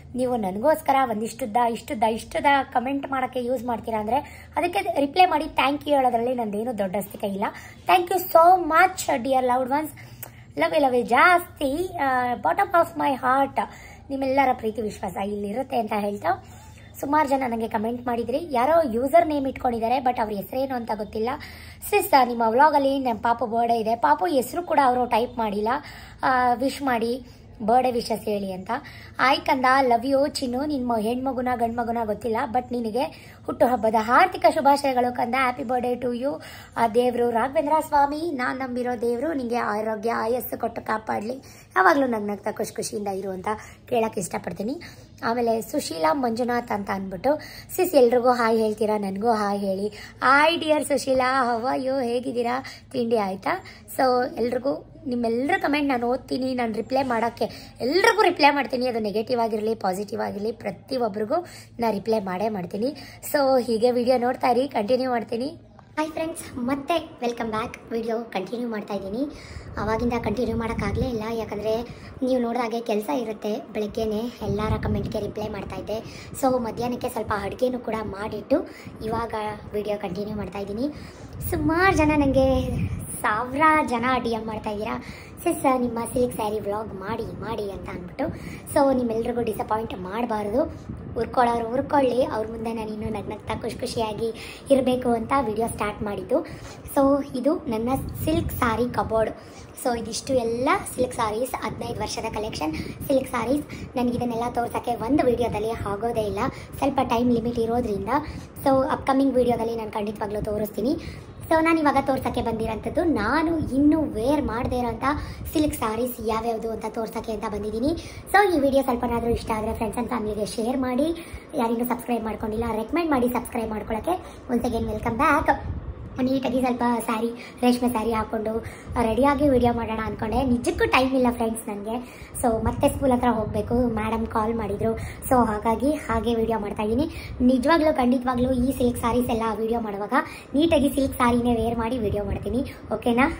ನೀವು ನನಗೋಸ್ಕರ ಒಂದಿಷ್ಟುದ್ದ ಇಷ್ಟುದ್ದ ಇಷ್ಟುದ ಕಮೆಂಟ್ ಮಾಡೋಕ್ಕೆ ಯೂಸ್ ಮಾಡ್ತೀರಾ ಅಂದರೆ ಅದಕ್ಕೆ ರಿಪ್ಲೈ ಮಾಡಿ ಥ್ಯಾಂಕ್ ಯು ಹೇಳೋದ್ರಲ್ಲಿ ನಂದೇನು ದೊಡ್ಡಸ್ತಿಕೆ ಇಲ್ಲ thank you so much dear loved ones love love ಜಾಸ್ತಿ ಬಾಟಮ್ ಆಫ್ ಮೈ ಹಾರ್ಟ್ ನಿಮ್ಮೆಲ್ಲರ ಪ್ರೀತಿ ವಿಶ್ವಾಸ ಇಲ್ಲಿರುತ್ತೆ ಅಂತ ಹೇಳ್ತಾ ಸುಮಾರು ಜನ ನನಗೆ ಕಮೆಂಟ್ ಮಾಡಿದ್ರಿ ಯಾರೋ ಯೂಸರ್ ನೇಮ್ ಇಟ್ಕೊಂಡಿದ್ದಾರೆ ಬಟ್ ಅವ್ರ ಹೆಸರೇನು ಅಂತ ಗೊತ್ತಿಲ್ಲ ಸಿಸ್ ನಿಮ್ಮ ವ್ಲಾಗಲ್ಲಿ ನಮ್ಮ ಪಾಪು ಬರ್ಡೇ ಇದೆ ಪಾಪು ಹೆಸರು ಕೂಡ ಅವರು ಟೈಪ್ ಮಾಡಿಲ್ಲ ವಿಶ್ ಮಾಡಿ ಬರ್ಡೇ ವಿಶಸ್ ಹೇಳಿ ಅಂತ ಆಯ್ಕಂದ ಲವ್ ಯು ಚಿನ್ನು ನಿಮ್ಮ ಹೆಣ್ಮಗುನ ಗಂಡ್ಮಗುನ ಗೊತ್ತಿಲ್ಲ ಬಟ್ ನಿನಗೆ ಹುಟ್ಟುಹಬ್ಬದ ಹಾರ್ದಿಕ ಶುಭಾಶಯಗಳು ಕಂದ ಹ್ಯಾಪಿ ಬರ್ಡೇ ಟು ಯು ಆ ದೇವರು ರಾಘವೇಂದ್ರ ಸ್ವಾಮಿ ನಾನು ನಂಬಿರೋ ದೇವರು ನಿಮಗೆ ಆರೋಗ್ಯ ಆಯಸ್ಸು ಕೊಟ್ಟು ಕಾಪಾಡಲಿ ಯಾವಾಗಲೂ ನಗ್ನಗ್ತಾ ಖುಷಿ ಖುಷಿಯಿಂದ ಇರು ಅಂತ ಕೇಳಕ್ಕೆ ಇಷ್ಟಪಡ್ತೀನಿ ಆಮೇಲೆ ಸುಶೀಲಾ ಮಂಜುನಾಥ್ ಅಂತ ಅಂದ್ಬಿಟ್ಟು ಸಿಸ್ ಎಲ್ರಿಗೂ ಹಾಯ್ ಹೇಳ್ತೀರಾ ನನಗೂ ಹಾಯ್ ಹೇಳಿ ಹಾಯ್ ಡಿಯರ್ ಸುಶೀಲಾ ಹವ ಯೋ ಹೇಗಿದ್ದೀರಾ ತಿಂಡಿ ಆಯಿತಾ ಸೊ ಎಲ್ರಿಗೂ ನಿಮ್ಮೆಲ್ಲರ ಕಮೆಂಟ್ ನಾನು ಓದ್ತೀನಿ ನಾನು ರಿಪ್ಲೈ ಮಾಡೋಕ್ಕೆ ಎಲ್ರಿಗೂ ರಿಪ್ಲೈ ಮಾಡ್ತೀನಿ ಅದು ನೆಗೆಟಿವ್ ಆಗಿರಲಿ ಪಾಸಿಟಿವ್ ಆಗಿರಲಿ ಪ್ರತಿಯೊಬ್ಬರಿಗೂ ನಾನು ರಿಪ್ಲೈ ಮಾಡೇ ಮಾಡ್ತೀನಿ ಸೊ ಹೀಗೆ ವಿಡಿಯೋ ನೋಡ್ತಾ ಇರಿ ಕಂಟಿನ್ಯೂ ಮಾಡ್ತೀನಿ ಹಾಯ್ ಫ್ರೆಂಡ್ಸ್ ಮತ್ತೆ ವೆಲ್ಕಮ್ ಬ್ಯಾಕ್ ವಿಡಿಯೋ ಕಂಟಿನ್ಯೂ ಮಾಡ್ತಾ ಇದ್ದೀನಿ ಆವಾಗಿಂದ ಕಂಟಿನ್ಯೂ ಮಾಡೋಕ್ಕಾಗಲೇ ಇಲ್ಲ ಯಾಕಂದರೆ ನೀವು ನೋಡಿದಾಗೆ ಕೆಲಸ ಇರುತ್ತೆ ಬೆಳಗ್ಗೆನೇ ಎಲ್ಲರ ಕಮೆಂಟ್ಗೆ ರಿಪ್ಲೈ ಮಾಡ್ತಾ ಇದ್ದೆ ಸೊ ಮಧ್ಯಾಹ್ನಕ್ಕೆ ಸ್ವಲ್ಪ ಅಡುಗೆನೂ ಕೂಡ ಮಾಡಿಟ್ಟು ಇವಾಗ ವಿಡಿಯೋ ಕಂಟಿನ್ಯೂ ಮಾಡ್ತಾ ಇದ್ದೀನಿ ಸುಮಾರು ಜನ ನನಗೆ ಸಾವಿರ ಜನ ಡಿ ಎಮ್ ಮಾಡ್ತಾ ಇದ್ದೀರಾ ಸಿಸ್ ನಿಮ್ಮ ಸಿಲ್ಕ್ ಸ್ಯಾರಿ ವ್ಲಾಗ್ ಮಾಡಿ ಮಾಡಿ ಅಂತ ಅಂದ್ಬಿಟ್ಟು ಸೊ ನಿಮ್ಮೆಲ್ರಿಗೂ ಡಿಸಪಾಯಿಂಟ್ ಮಾಡಬಾರ್ದು ಉರ್ಕೊಳ್ಳೋರು ಉರ್ಕೊಳ್ಳಿ ಅವ್ರ ಮುಂದೆ ನಾನು ಇನ್ನೂ ನಗ್ನಗ್ತಾ ಖುಷಿ ಖುಷಿಯಾಗಿ ಇರಬೇಕು ಅಂತ ವಿಡಿಯೋ ಸ್ಟಾರ್ಟ್ ಮಾಡಿದ್ದು ಸೊ ಇದು ನನ್ನ ಸಿಲ್ಕ್ ಸಾರಿ ಕಬೋರ್ಡ್ ಸೊ ಇದಿಷ್ಟು ಎಲ್ಲ ಸಿಲ್ಕ್ ಸಾರೀಸ್ ಹದಿನೈದು ವರ್ಷದ ಕಲೆಕ್ಷನ್ ಸಿಲ್ಕ್ ಸಾರೀಸ್ ನನಗಿದನ್ನೆಲ್ಲ ತೋರ್ಸೋಕ್ಕೆ ಒಂದು ವಿಡಿಯೋದಲ್ಲಿ ಆಗೋದೇ ಇಲ್ಲ ಸ್ವಲ್ಪ ಟೈಮ್ ಲಿಮಿಟ್ ಇರೋದ್ರಿಂದ ಸೊ ಅಪ್ಕಮಿಂಗ್ ವಿಡಿಯೋದಲ್ಲಿ ನಾನು ಖಂಡಿತವಾಗ್ಲೂ ತೋರಿಸ್ತೀನಿ ಸೊ ನಾನು ಇವಾಗ ತೋರ್ಸೋಕ್ಕೆ ಬಂದಿರೋಂಥದ್ದು ನಾನು ಇನ್ನೂ ವೇರ್ ಮಾಡದೇ ಇರೋಂಥ ಸಿಲ್ಕ್ ಸಾರೀಸ್ ಯಾವ್ಯಾವುದು ಅಂತ ತೋರ್ಸೋಕ್ಕೆ ಅಂತ ಬಂದಿದ್ದೀನಿ ಸೊ ಈ ವಿಡಿಯೋ ಸ್ವಲ್ಪನಾದರೂ ಇಷ್ಟ ಆದರೆ ಫ್ರೆಂಡ್ಸ್ ಆ್ಯಂಡ್ ಫ್ಯಾಮಿಲಿಗೆ ಶೇರ್ ಮಾಡಿ ಯಾರಿಗೂ ಸಬ್ಸ್ಕ್ರೈಬ್ ಮಾಡ್ಕೊಂಡಿಲ್ಲ ರೆಕಮೆಂಡ್ ಮಾಡಿ ಸಬ್ಸ್ಕ್ರೈಬ್ ಮಾಡ್ಕೊಳ್ಳೋಕ್ಕೆ ಒನ್ಸ್ ಅಗೇನ್ ವೆಲ್ಕಮ್ ಬ್ಯಾಕ್ ನೀಟಾಗಿ ಸ್ವಲ್ಪ ಸ್ಯಾರಿ ರೇಷ್ಮೆ ಸ್ಯಾರಿ ಹಾಕ್ಕೊಂಡು ರೆಡಿಯಾಗಿ ವಿಡಿಯೋ ಮಾಡೋಣ ಅಂದ್ಕೊಂಡೆ ನಿಜಕ್ಕೂ ಟೈಮ್ ಇಲ್ಲ ಫ್ರೆಂಡ್ಸ್ ನನಗೆ ಸೊ ಮತ್ತೆ ಸ್ಕೂಲ್ ಹತ್ರ ಹೋಗಬೇಕು ಮೇಡಮ್ ಕಾಲ್ ಮಾಡಿದರು ಸೊ ಹಾಗಾಗಿ ಹಾಗೆ ವಿಡಿಯೋ ಮಾಡ್ತಾ ಇದ್ದೀನಿ ನಿಜವಾಗ್ಲೂ ಖಂಡಿತವಾಗ್ಲೂ ಈ ಸಿಲ್ಕ್ ಸಾರೀಸ್ ಎಲ್ಲ ವಿಡಿಯೋ ಮಾಡುವಾಗ ನೀಟಾಗಿ ಸಿಲ್ಕ್ ಸಾರಿನೇ ವೇರ್ ಮಾಡಿ ವಿಡಿಯೋ ಮಾಡ್ತೀನಿ ಓಕೆನಾ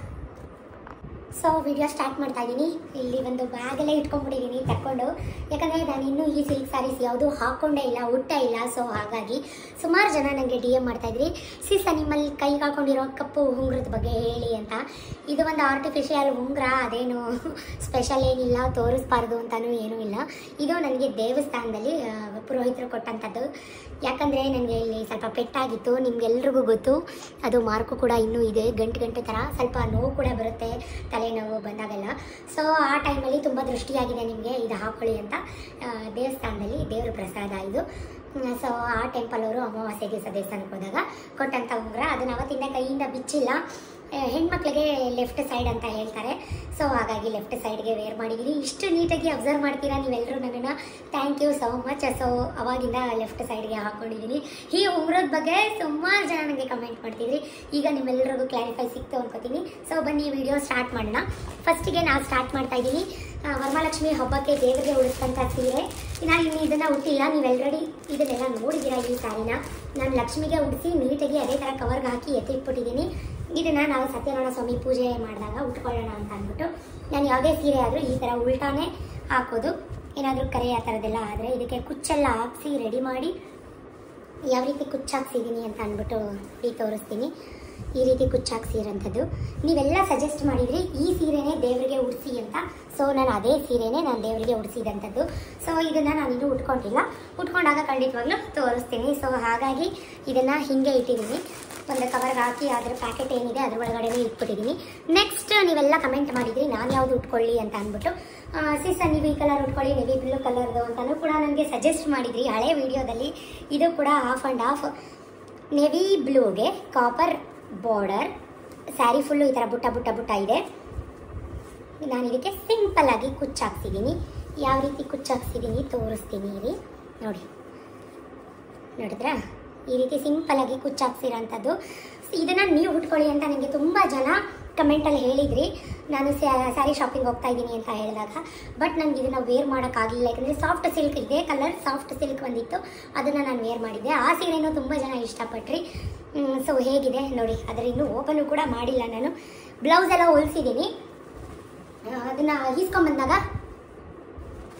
ಸೊ ವಿಡಿಯೋ ಸ್ಟಾರ್ಟ್ ಮಾಡ್ತಾ ಇದ್ದೀನಿ ಇಲ್ಲಿ ಒಂದು ಬ್ಯಾಗಲ್ಲೇ ಇಟ್ಕೊಂಡ್ಬಿಟ್ಟಿದ್ದೀನಿ ತಕ್ಕೊಂಡು ಯಾಕಂದರೆ ನಾನು ಇನ್ನೂ ಈ ಸಿಲ್ಕ್ ಸ್ಯಾರೀಸ್ ಯಾವುದು ಹಾಕ್ಕೊಂಡೇ ಇಲ್ಲ ಉಟ್ಟ ಇಲ್ಲ ಸೊ ಹಾಗಾಗಿ ಸುಮಾರು ಜನ ನನಗೆ ಡಿ ಎಮ್ ಮಾಡ್ತಾಯಿದ್ರಿ ಸಿಸ್ ನಿಮ್ಮಲ್ಲಿ ಕೈಗೆ ಹಾಕೊಂಡಿರೋ ಕಪ್ಪು ಉಂಗುರದ ಬಗ್ಗೆ ಹೇಳಿ ಅಂತ ಇದು ಒಂದು ಆರ್ಟಿಫಿಷಿಯಲ್ ಉಂಗುರ ಅದೇನು ಸ್ಪೆಷಲ್ ಏನಿಲ್ಲ ತೋರಿಸ್ಬಾರ್ದು ಅಂತಲೂ ಏನೂ ಇಲ್ಲ ಇದು ನನಗೆ ದೇವಸ್ಥಾನದಲ್ಲಿ ಆ, ಪುರೋಹಿತರು ಕೊಟ್ಟಂಥದ್ದು ಯಾಕಂದರೆ ನನಗೆ ಇಲ್ಲಿ ಸ್ವಲ್ಪ ಪೆಟ್ಟಾಗಿತ್ತು ನಿಮ್ಗೆಲ್ರಿಗೂ ಗೊತ್ತು ಅದು ಮಾರ್ಕು ಕೂಡ ಇನ್ನೂ ಇದೆ ಗಂಟು ಗಂಟೆ ಥರ ಸ್ವಲ್ಪ ನೋವು ಕೂಡ ಬರುತ್ತೆ ತಲೆನೋವು ಬಂದಾಗೆಲ್ಲ ಸೊ ಆ ಟೈಮಲ್ಲಿ ತುಂಬ ದೃಷ್ಟಿಯಾಗಿದೆ ನಿಮಗೆ ಇದು ಹಾಕೊಳ್ಳಿ ಅಂತ ಆ, ದೇವಸ್ಥಾನದಲ್ಲಿ ದೇವ್ರ ಪ್ರಸಾದ ಇದು ಸೊ ಆ ಟೆಂಪಲ್ ಅವರು ಅಮಾವಾಸ್ಯೆ ದಿವಸ ದೇವಸ್ಥಾನಕ್ಕೆ ಹೋದಾಗ ಕೊಟ್ಟಂಥ ಉಂಗುರ ಅದನ್ನ ಅವತ್ತಿಂದ ಕೈಯಿಂದ ಬಿಚ್ಚಿಲ್ಲ ಆ, ಹೆಣ್ಮಕ್ಳಿಗೆ ಲೆಫ್ಟ್ ಸೈಡ್ ಅಂತ ಹೇಳ್ತಾರೆ ಸೊ ಹಾಗಾಗಿ ಲೆಫ್ಟ್ ಸೈಡ್ಗೆ ವೇರ್ ಮಾಡಿದ್ದೀನಿ ಇಷ್ಟು ನೀಟಾಗಿ ಅಬ್ಸರ್ವ್ ಮಾಡ್ತೀರಾ ನೀವೆಲ್ಲರೂ ನನ್ನನ್ನು thank you so much so ಅವಾಗಿಂದ ಲೆಫ್ಟ್ ಸೈಡ್ಗೆ ಹಾಕ್ಕೊಂಡಿದ್ದೀನಿ ಈ ಉಂಗುರದ ಬಗ್ಗೆ ಸುಮಾರು ಜನ ನನಗೆ ಕಮೆಂಟ್ ಮಾಡ್ತಿದ್ರಿ ಈಗ ನಿಮ್ಮೆಲ್ಲರಿಗೂ ಕ್ಲಾರಿಫೈ ಸಿಕ್ತು ಅನ್ಕೋತೀನಿ ಸೊ ಬನ್ನಿ ಈ ವಿಡಿಯೋ ಸ್ಟಾರ್ಟ್ ಮಾಡೋಣ ಫಸ್ಟಿಗೆ ನಾನು ಸ್ಟಾರ್ಟ್ ಮಾಡ್ತಾ ಇದ್ದೀನಿ ಆ, ವರಮಹಾಲಕ್ಷ್ಮಿ ಹಬ್ಬಕ್ಕೆ ದೇವರಿಗೆ ಉಳಿಸ್ತಂಥ ಸೀರೆ ನಾನು ಇನ್ನು ಇದನ್ನು ಉಟ್ಟಿಲ್ಲ ನೀವು ಆಲ್ರೆಡಿ ಇದನ್ನೆಲ್ಲ ನೋಡಿದ್ದೀರಾ ಈ ಸ್ಯಾರಿನ ನಾನು ಲಕ್ಷ್ಮಿಗೆ ಉಡಿಸಿ ನೀಟಾಗಿ ಅದೇ ಥರ ಕವರ್ಗೆ ಹಾಕಿ ಎತ್ತಿಟ್ಬಿಟ್ಟಿದ್ದೀನಿ ಇದನ್ನು ನಾವು ಸತ್ಯನಾರಾಯಣ ಸ್ವಾಮಿ ಪೂಜೆ ಮಾಡಿದಾಗ ಉಟ್ಕೊಳ್ಳೋಣ ಅಂತ ಅಂದ್ಬಿಟ್ಟು ನಾನು ಯಾವುದೇ ಸೀರೆ ಆದರೂ ಈ ಥರ ಉಲ್ಟಾನೇ ಹಾಕೋದು ಏನಾದರೂ ಕರೆ ಆ ಥರದ್ದೆಲ್ಲ ಆದರೆ ಇದಕ್ಕೆ ಕುಚ್ಚೆಲ್ಲ ಹಾಕ್ಸಿ ರೆಡಿ ಮಾಡಿ ಯಾವ ರೀತಿ ಕುಚ್ಚಾಕ್ಸಿದ್ದೀನಿ ಅಂತ ಅಂದ್ಬಿಟ್ಟು ಈ ತೋರಿಸ್ತೀನಿ ಈ ರೀತಿ ಕುಚ್ಚಾಕ್ಸಿರೋಂಥದ್ದು ನೀವೆಲ್ಲ ಸಜೆಸ್ಟ್ ಮಾಡಿದ್ರಿ ಈ ಸೀರೆನೇ ದೇವರಿಗೆ ಉಡಿಸಿ ಅಂತ ಸೊ ನಾನು ಅದೇ ಸೀರೆನೇ ನಾನು ದೇವರಿಗೆ ಉಡಿಸಿದಂಥದ್ದು ಸೊ ಇದನ್ನು ನಾನು ಇನ್ನೂ ಉಟ್ಕೊಂಡಿಲ್ಲ ಉಟ್ಕೊಂಡಾಗ ಖಂಡಿತವಾಗ್ಲೂ ತೋರಿಸ್ತೀನಿ ಸೊ ಹಾಗಾಗಿ ಇದನ್ನು ಹಿಂಗೆ ಇಟ್ಟಿದ್ದೀನಿ ಒಂದು ಕವರ್ಗೆ ಹಾಕಿ ಅದರ ಪ್ಯಾಕೆಟ್ ಏನಿದೆ ಅದ್ರ ಒಳಗಡೆನೇ ಇಟ್ಬಿಟ್ಟಿದ್ದೀನಿ ನೆಕ್ಸ್ಟ್ ನೀವೆಲ್ಲ ಕಮೆಂಟ್ ಮಾಡಿದ್ರಿ ನಾನು ಯಾವುದು ಉಟ್ಕೊಳ್ಳಿ ಅಂತ ಅಂದ್ಬಿಟ್ಟು ಸಿಸ್ ನೀವು ಈ ಕಲರ್ ಉಟ್ಕೊಳ್ಳಿ ನೆವಿ ಬ್ಲೂ ಕಲರ್ದು ಅಂತಲೂ ಕೂಡ ನನಗೆ ಸಜೆಸ್ಟ್ ಮಾಡಿದ್ರಿ ಹಳೆ ವಿಡಿಯೋದಲ್ಲಿ ಇದು ಕೂಡ ಆಫ್ ಆ್ಯಂಡ್ ಆಫ್ ನೆವಿ ಬ್ಲೂಗೆ ಕಾಪರ್ ಬಾರ್ಡರ್ ಸ್ಯಾರಿ ಫುಲ್ಲು ಈ ಥರ ಬುಟ್ಟ ಬುಟ್ಟ ಬುಟ್ಟ ಇದೆ ನಾನು ಇದಕ್ಕೆ ಸಿಂಪಲ್ ಆಗಿ ಕುಚ್ಚಾಕ್ಸಿದ್ದೀನಿ ಯಾವ ರೀತಿ ಕುಚ್ಚಾಕ್ಸಿದ್ದೀನಿ ತೋರಿಸ್ತೀನಿ ಇಲ್ಲಿ ನೋಡಿ ನೋಡಿದ್ರಾ ಈ ರೀತಿ ಸಿಂಪಲ್ ಆಗಿ ಕುಚ್ಚಾಕ್ಸಿರೋಂಥದ್ದು ಇದನ್ನು ನೀವು ಉಟ್ಕೊಳ್ಳಿ ಅಂತ ನನಗೆ ತುಂಬ ಜನ ಕಮೆಂಟಲ್ಲಿ ಹೇಳಿದ್ರಿ ನಾನು ಸ್ಯಾರಿ ಶಾಪಿಂಗ್ ಹೋಗ್ತಾ ಇದ್ದೀನಿ ಅಂತ ಹೇಳಿದಾಗ ಬಟ್ ನನಗೆ ಇದನ್ನು ವೇರ್ ಮಾಡೋಕ್ಕಾಗಲಿಲ್ಲ ಯಾಕಂದರೆ ಸಾಫ್ಟ್ ಸಿಲ್ಕ್ ಇದೆ ಕಲರ್ ಸಾಫ್ಟ್ ಸಿಲ್ಕ್ ಬಂದಿತ್ತು ಅದನ್ನು ನಾನು ವೇರ್ ಮಾಡಿದ್ದೆ ಆ ಸೀರೆನೂ ತುಂಬ ಜನ ಇಷ್ಟಪಟ್ರಿ ಸೊ ಹೇಗಿದೆ ನೋಡಿ ಅದರ ಇನ್ನೂ ಓಪನು ಕೂಡ ಮಾಡಿಲ್ಲ ನಾನು ಬ್ಲೌಸ್ ಎಲ್ಲ ಹೊಲಿಸಿದ್ದೀನಿ ಅದನ್ನು ಈಸ್ಕೊಂಬಂದಾಗ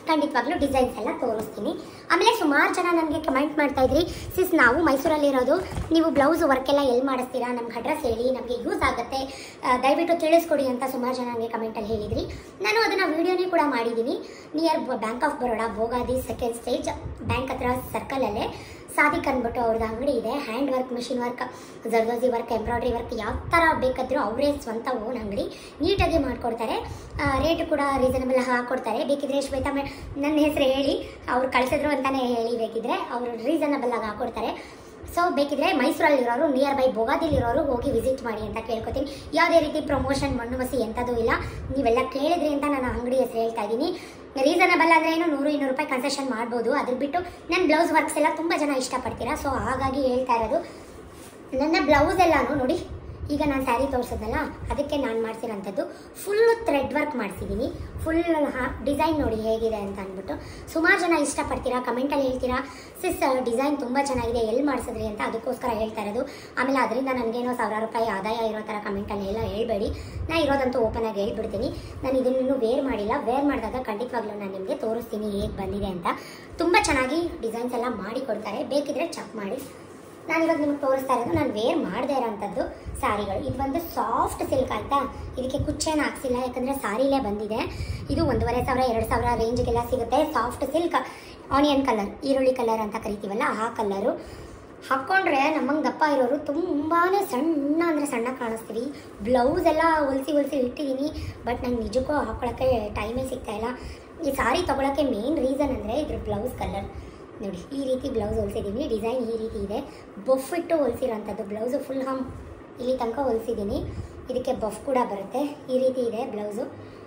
ಖಂಡಿತವಾಗ್ಲೂ ಡಿಸೈನ್ಸ್ ಎಲ್ಲ ತೋರಿಸ್ತೀನಿ ಆಮೇಲೆ ಸುಮಾರು ಜನ ನನಗೆ ಕಮೆಂಟ್ ಮಾಡ್ತಾ ಇದ್ರಿ ಸಿಸ್ ನಾವು ಮೈಸೂರಲ್ಲಿರೋದು ನೀವು ಬ್ಲೌಸ್ ವರ್ಕ್ ಎಲ್ಲ ಎಲ್ಲಿ ಮಾಡಿಸ್ತೀರಾ ನಮ್ಗೆ ಅಡ್ರೆಸ್ ಹೇಳಿ ನಮಗೆ ಯೂಸ್ ಆಗುತ್ತೆ ಆ, ದಯವಿಟ್ಟು ತಿಳಿಸ್ಕೊಡಿ ಅಂತ ಸುಮಾರು ಜನ ನನಗೆ ಕಮೆಂಟಲ್ಲಿ ಹೇಳಿದ್ರಿ ನಾನು ಅದನ್ನು ವೀಡಿಯೋನೇ ಕೂಡ ಮಾಡಿದ್ದೀನಿ near bank of Baroda Bogadi second stage bank ಹತ್ರ ಸರ್ಕಲಲ್ಲೇ ಸಾದಿಕ್ ಅಂದ್ಬಿಟ್ಟು ಅವ್ರದ್ದು ಅಂಗಡಿ ಇದೆ hand work machine work zardozi work embroidery work ಯಾವ ಥರ ಬೇಕಾದರೂ ಅವರೇ ಸ್ವಂತ ಓನ್ ಅಂಗಡಿ ನೀಟಾಗಿ ಮಾಡಿಕೊಡ್ತಾರೆ ರೇಟ್ ಕೂಡ ರೀಸನಬಲ್ ಹಾಕೊಡ್ತಾರೆ ಬೇಕಿದ್ರೆ ಶ್ವೇತಾ ಮೇ ನನ್ನ ಹೆಸರು ಹೇಳಿ ಅವ್ರು ಕಳಿಸಿದ್ರು ಅಂತಲೇ ಹೇಳಿ ಬೇಕಿದ್ರೆ ಅವರು ರೀಸನಬಲ್ ಆಗಿ ಹಾಕೊಡ್ತಾರೆ ಸೊ ಬೇಕಿದ್ರೆ ಮೈಸೂರಲ್ಲಿರೋರು ನಿಯರ್ ಬೈ ಭೋಗಾದಿಲಿರೋರು ಹೋಗಿ ವಿಸಿಟ್ ಮಾಡಿ ಅಂತ ಕೇಳ್ಕೊತೀನಿ ಯಾವುದೇ ರೀತಿ ಪ್ರಮೋಷನ್ ಮಣ್ಣು ಮಸಿ ಎಂಥದ್ದು ಇಲ್ಲ ನೀವೆಲ್ಲ ಕೇಳಿದ್ರಿ ಅಂತ ನಾನು ಅಂಗಡಿ ಹೆಸರು ಹೇಳ್ತಾ ಇದ್ದೀನಿ ರೀಸನಬಲ್ ಆದರೆ ಏನು ನೂರು ಇನ್ನೂರು ರೂಪಾಯಿ ಕನ್ಸೆಷನ್ ಮಾಡ್ಬೋದು ಅದ್ರ ಬಿಟ್ಟು ನನ್ನ ಬ್ಲೌಸ್ ವರ್ಕ್ಸ್ ಎಲ್ಲ ತುಂಬ ಜನ ಇಷ್ಟಪಡ್ತೀರಾ ಸೊ ಹಾಗಾಗಿ ಹೇಳ್ತಾ ಇರೋದು ನನ್ನ ಬ್ಲೌಸ್ ಎಲ್ಲಾನು ನೋಡಿ ಈಗ ನಾನು ಸ್ಯಾರಿ ತೋರಿಸಿದ್ನಲ್ಲ ಅದಕ್ಕೆ ನಾನು ಮಾಡ್ಸಿರೋಂಥದ್ದು ಫುಲ್ ಥ್ರೆಡ್ ವರ್ಕ್ ಮಾಡಿಸಿದ್ದೀನಿ ಫುಲ್ ಡಿಸೈನ್ ನೋಡಿ ಹೇಗಿದೆ ಅಂತ ಅಂದ್ಬಿಟ್ಟು ಸುಮಾರು ಜನ ಇಷ್ಟಪಡ್ತೀರಾ ಕಮೆಂಟಲ್ಲಿ ಹೇಳ್ತೀರಾ ಸಿಸ್ ಡಿಸೈನ್ ತುಂಬ ಚೆನ್ನಾಗಿದೆ ಎಲ್ಲಿ ಮಾಡಿಸಿದ್ರಿ ಅಂತ ಅದಕ್ಕೋಸ್ಕರ ಹೇಳ್ತಾ ಇರೋದು ಆಮೇಲೆ ಅದರಿಂದ ನನಗೇನೋ ಸಾವಿರ ರೂಪಾಯಿ ಆದಾಯ ಇರೋ ಥರ ಕಮೆಂಟಲ್ಲಿ ಎಲ್ಲ ಹೇಳ್ಬೇಡಿ ನಾ ಇರೋದಂತೂ ಓಪನ್ ಆಗಿ ಹೇಳ್ಬಿಡ್ತೀನಿ ನಾನು ಇದನ್ನು ವೇರ್ ಮಾಡಿಲ್ಲ ವೇರ್ ಮಾಡಿದಾಗ ಖಂಡಿತವಾಗ್ಲೂ ನಾನು ನಿಮಗೆ ತೋರಿಸ್ತೀನಿ ಹೇಗೆ ಬಂದಿದೆ ಅಂತ ತುಂಬ ಚೆನ್ನಾಗಿ ಡಿಸೈನ್ಸ್ ಎಲ್ಲ ಮಾಡಿ ಕೊಡ್ತಾರೆ ಬೇಕಿದ್ರೆ ಚೆಕ್ ಮಾಡಿ ನಾನು ಇವಾಗ ನಿಮ್ಗೆ ತೋರಿಸ್ತಾ ಇರೋದು ನಾನು ವೇರ್ ಮಾಡದೇ ಇರೋಂಥದ್ದು ಸಾರಿಗಳು ಇದು ಒಂದು ಸಾಫ್ಟ್ ಸಿಲ್ಕ್ ಆಯ್ತಾ ಇದಕ್ಕೆ ಕುಚ್ಚೇನು ಹಾಕ್ಸಿಲ್ಲ ಯಾಕಂದರೆ ಸಾರಿಲೇ ಬಂದಿದೆ ಇದು ಒಂದೂವರೆ ಸಾವಿರ ಎರಡು ಸಾವಿರ ರೇಂಜ್ಗೆಲ್ಲ ಸಿಗುತ್ತೆ ಸಾಫ್ಟ್ ಸಿಲ್ಕ್ ಆನಿಯನ್ ಕಲರ್ ಈರುಳ್ಳಿ ಕಲರ್ ಅಂತ ಕರಿತೀವಲ್ಲ ಆ ಕಲರು ಹಾಕ್ಕೊಂಡ್ರೆ ನಮ್ಮಂಗೆ ದಪ್ಪ ಇರೋರು ತುಂಬಾ ಸಣ್ಣ ಅಂದರೆ ಸಣ್ಣ ಕಾಣಿಸ್ತೀವಿ ಬ್ಲೌಸ್ ಎಲ್ಲ ಹೊಲ್ಸಿ ಹೊಲ್ಸಿ ಇಟ್ಟಿದ್ದೀನಿ ಬಟ್ ನಂಗೆ ನಿಜಕ್ಕೂ ಹಾಕೊಳ್ಳೋಕ್ಕೆ ಟೈಮೇ ಸಿಗ್ತಾ ಇಲ್ಲ ಈ ಸಾರಿ ತೊಗೊಳಕ್ಕೆ ಮೇನ್ ರೀಸನ್ ಅಂದರೆ ಇದ್ರ ಬ್ಲೌಸ್ ಕಲರ್ ನೋಡಿ ಈ ರೀತಿ ಬ್ಲೌಸ್ ಹೊಲ್ಸಿದ್ದೀನಿ ಡಿಸೈನ್ ಈ ರೀತಿ ಇದೆ ಬಫ್ ಇಟ್ಟು ಹೊಲ್ಸಿರೋಂಥದ್ದು ಬ್ಲೌಸು ಫುಲ್ ಹಮ್ ಇಲ್ಲಿ ತನಕ ಹೊಲ್ಸಿದ್ದೀನಿ ಇದಕ್ಕೆ ಬಫ್ ಕೂಡ ಬರುತ್ತೆ ಈ ರೀತಿ ಇದೆ ಬ್ಲೌಸು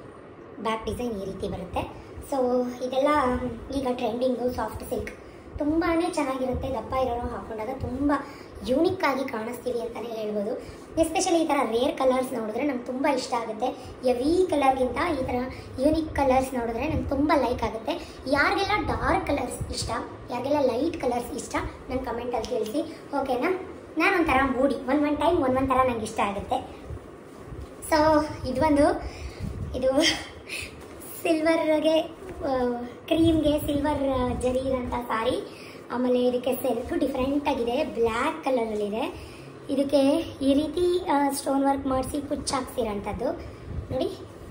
ಬ್ಯಾಕ್ ಡಿಸೈನ್ ಈ ರೀತಿ ಬರುತ್ತೆ ಸೊ ಇದೆಲ್ಲ ಈಗ ಟ್ರೆಂಡಿಂಗು ಸಾಫ್ಟ್ ಸಿಲ್ಕ್ ತುಂಬಾ ಚೆನ್ನಾಗಿರುತ್ತೆ ದಪ್ಪ ಇರೋರು ಹಾಕೊಂಡಾಗ ತುಂಬ ಯೂನಿಕ್ ಆಗಿ ಕಾಣಿಸ್ತೀವಿ ಅಂತಲೇ ಹೇಳ್ಬೋದು ಎಸ್ಪೆಷಲಿ ಈ ಥರ ರೇರ್ ಕಲರ್ಸ್ ನೋಡಿದ್ರೆ ನಂಗೆ ತುಂಬ ಇಷ್ಟ ಆಗುತ್ತೆ ಎವಿ ಕಲರ್ಗಿಂತ ಈ ಥರ ಯೂನಿಕ್ ಕಲರ್ಸ್ ನೋಡಿದ್ರೆ ನಂಗೆ ತುಂಬ ಲೈಕ್ ಆಗುತ್ತೆ ಯಾರಿಗೆಲ್ಲ ಡಾರ್ಕ್ ಕಲರ್ಸ್ ಇಷ್ಟ ಯಾರಿಗೆಲ್ಲ ಲೈಟ್ ಕಲರ್ಸ್ ಇಷ್ಟ ನನ್ನ ಕಮೆಂಟಲ್ಲಿ ತಿಳಿಸಿ ಓಕೆನಾ ನಾನು ಒಂಥರ moody one one time one one ಥರ ನಂಗೆ ಇಷ್ಟ ಆಗುತ್ತೆ ಸೊ ಇದೊಂದು ಇದು ಸಿಲ್ವರ್ಗೆ ಕ್ರೀಮ್ಗೆ ಸಿಲ್ವರ್ ಜರಿ ಇರೋಂಥ ಸಾರಿ ಆಮೇಲೆ ಇದಕ್ಕೆ ಸೆಲ್ಫ್ ಡಿಫ್ರೆಂಟ್ ಆಗಿದೆ ಬ್ಲ್ಯಾಕ್ ಕಲರಲ್ಲಿದೆ ಇದಕ್ಕೆ ಈ ರೀತಿ ಸ್ಟೋನ್ ವರ್ಕ್ ಮಾಡಿಸಿ ಕುಚ್ಚು ಹಾಕ್ಸಿರೋಂಥದ್ದು ನೋಡಿ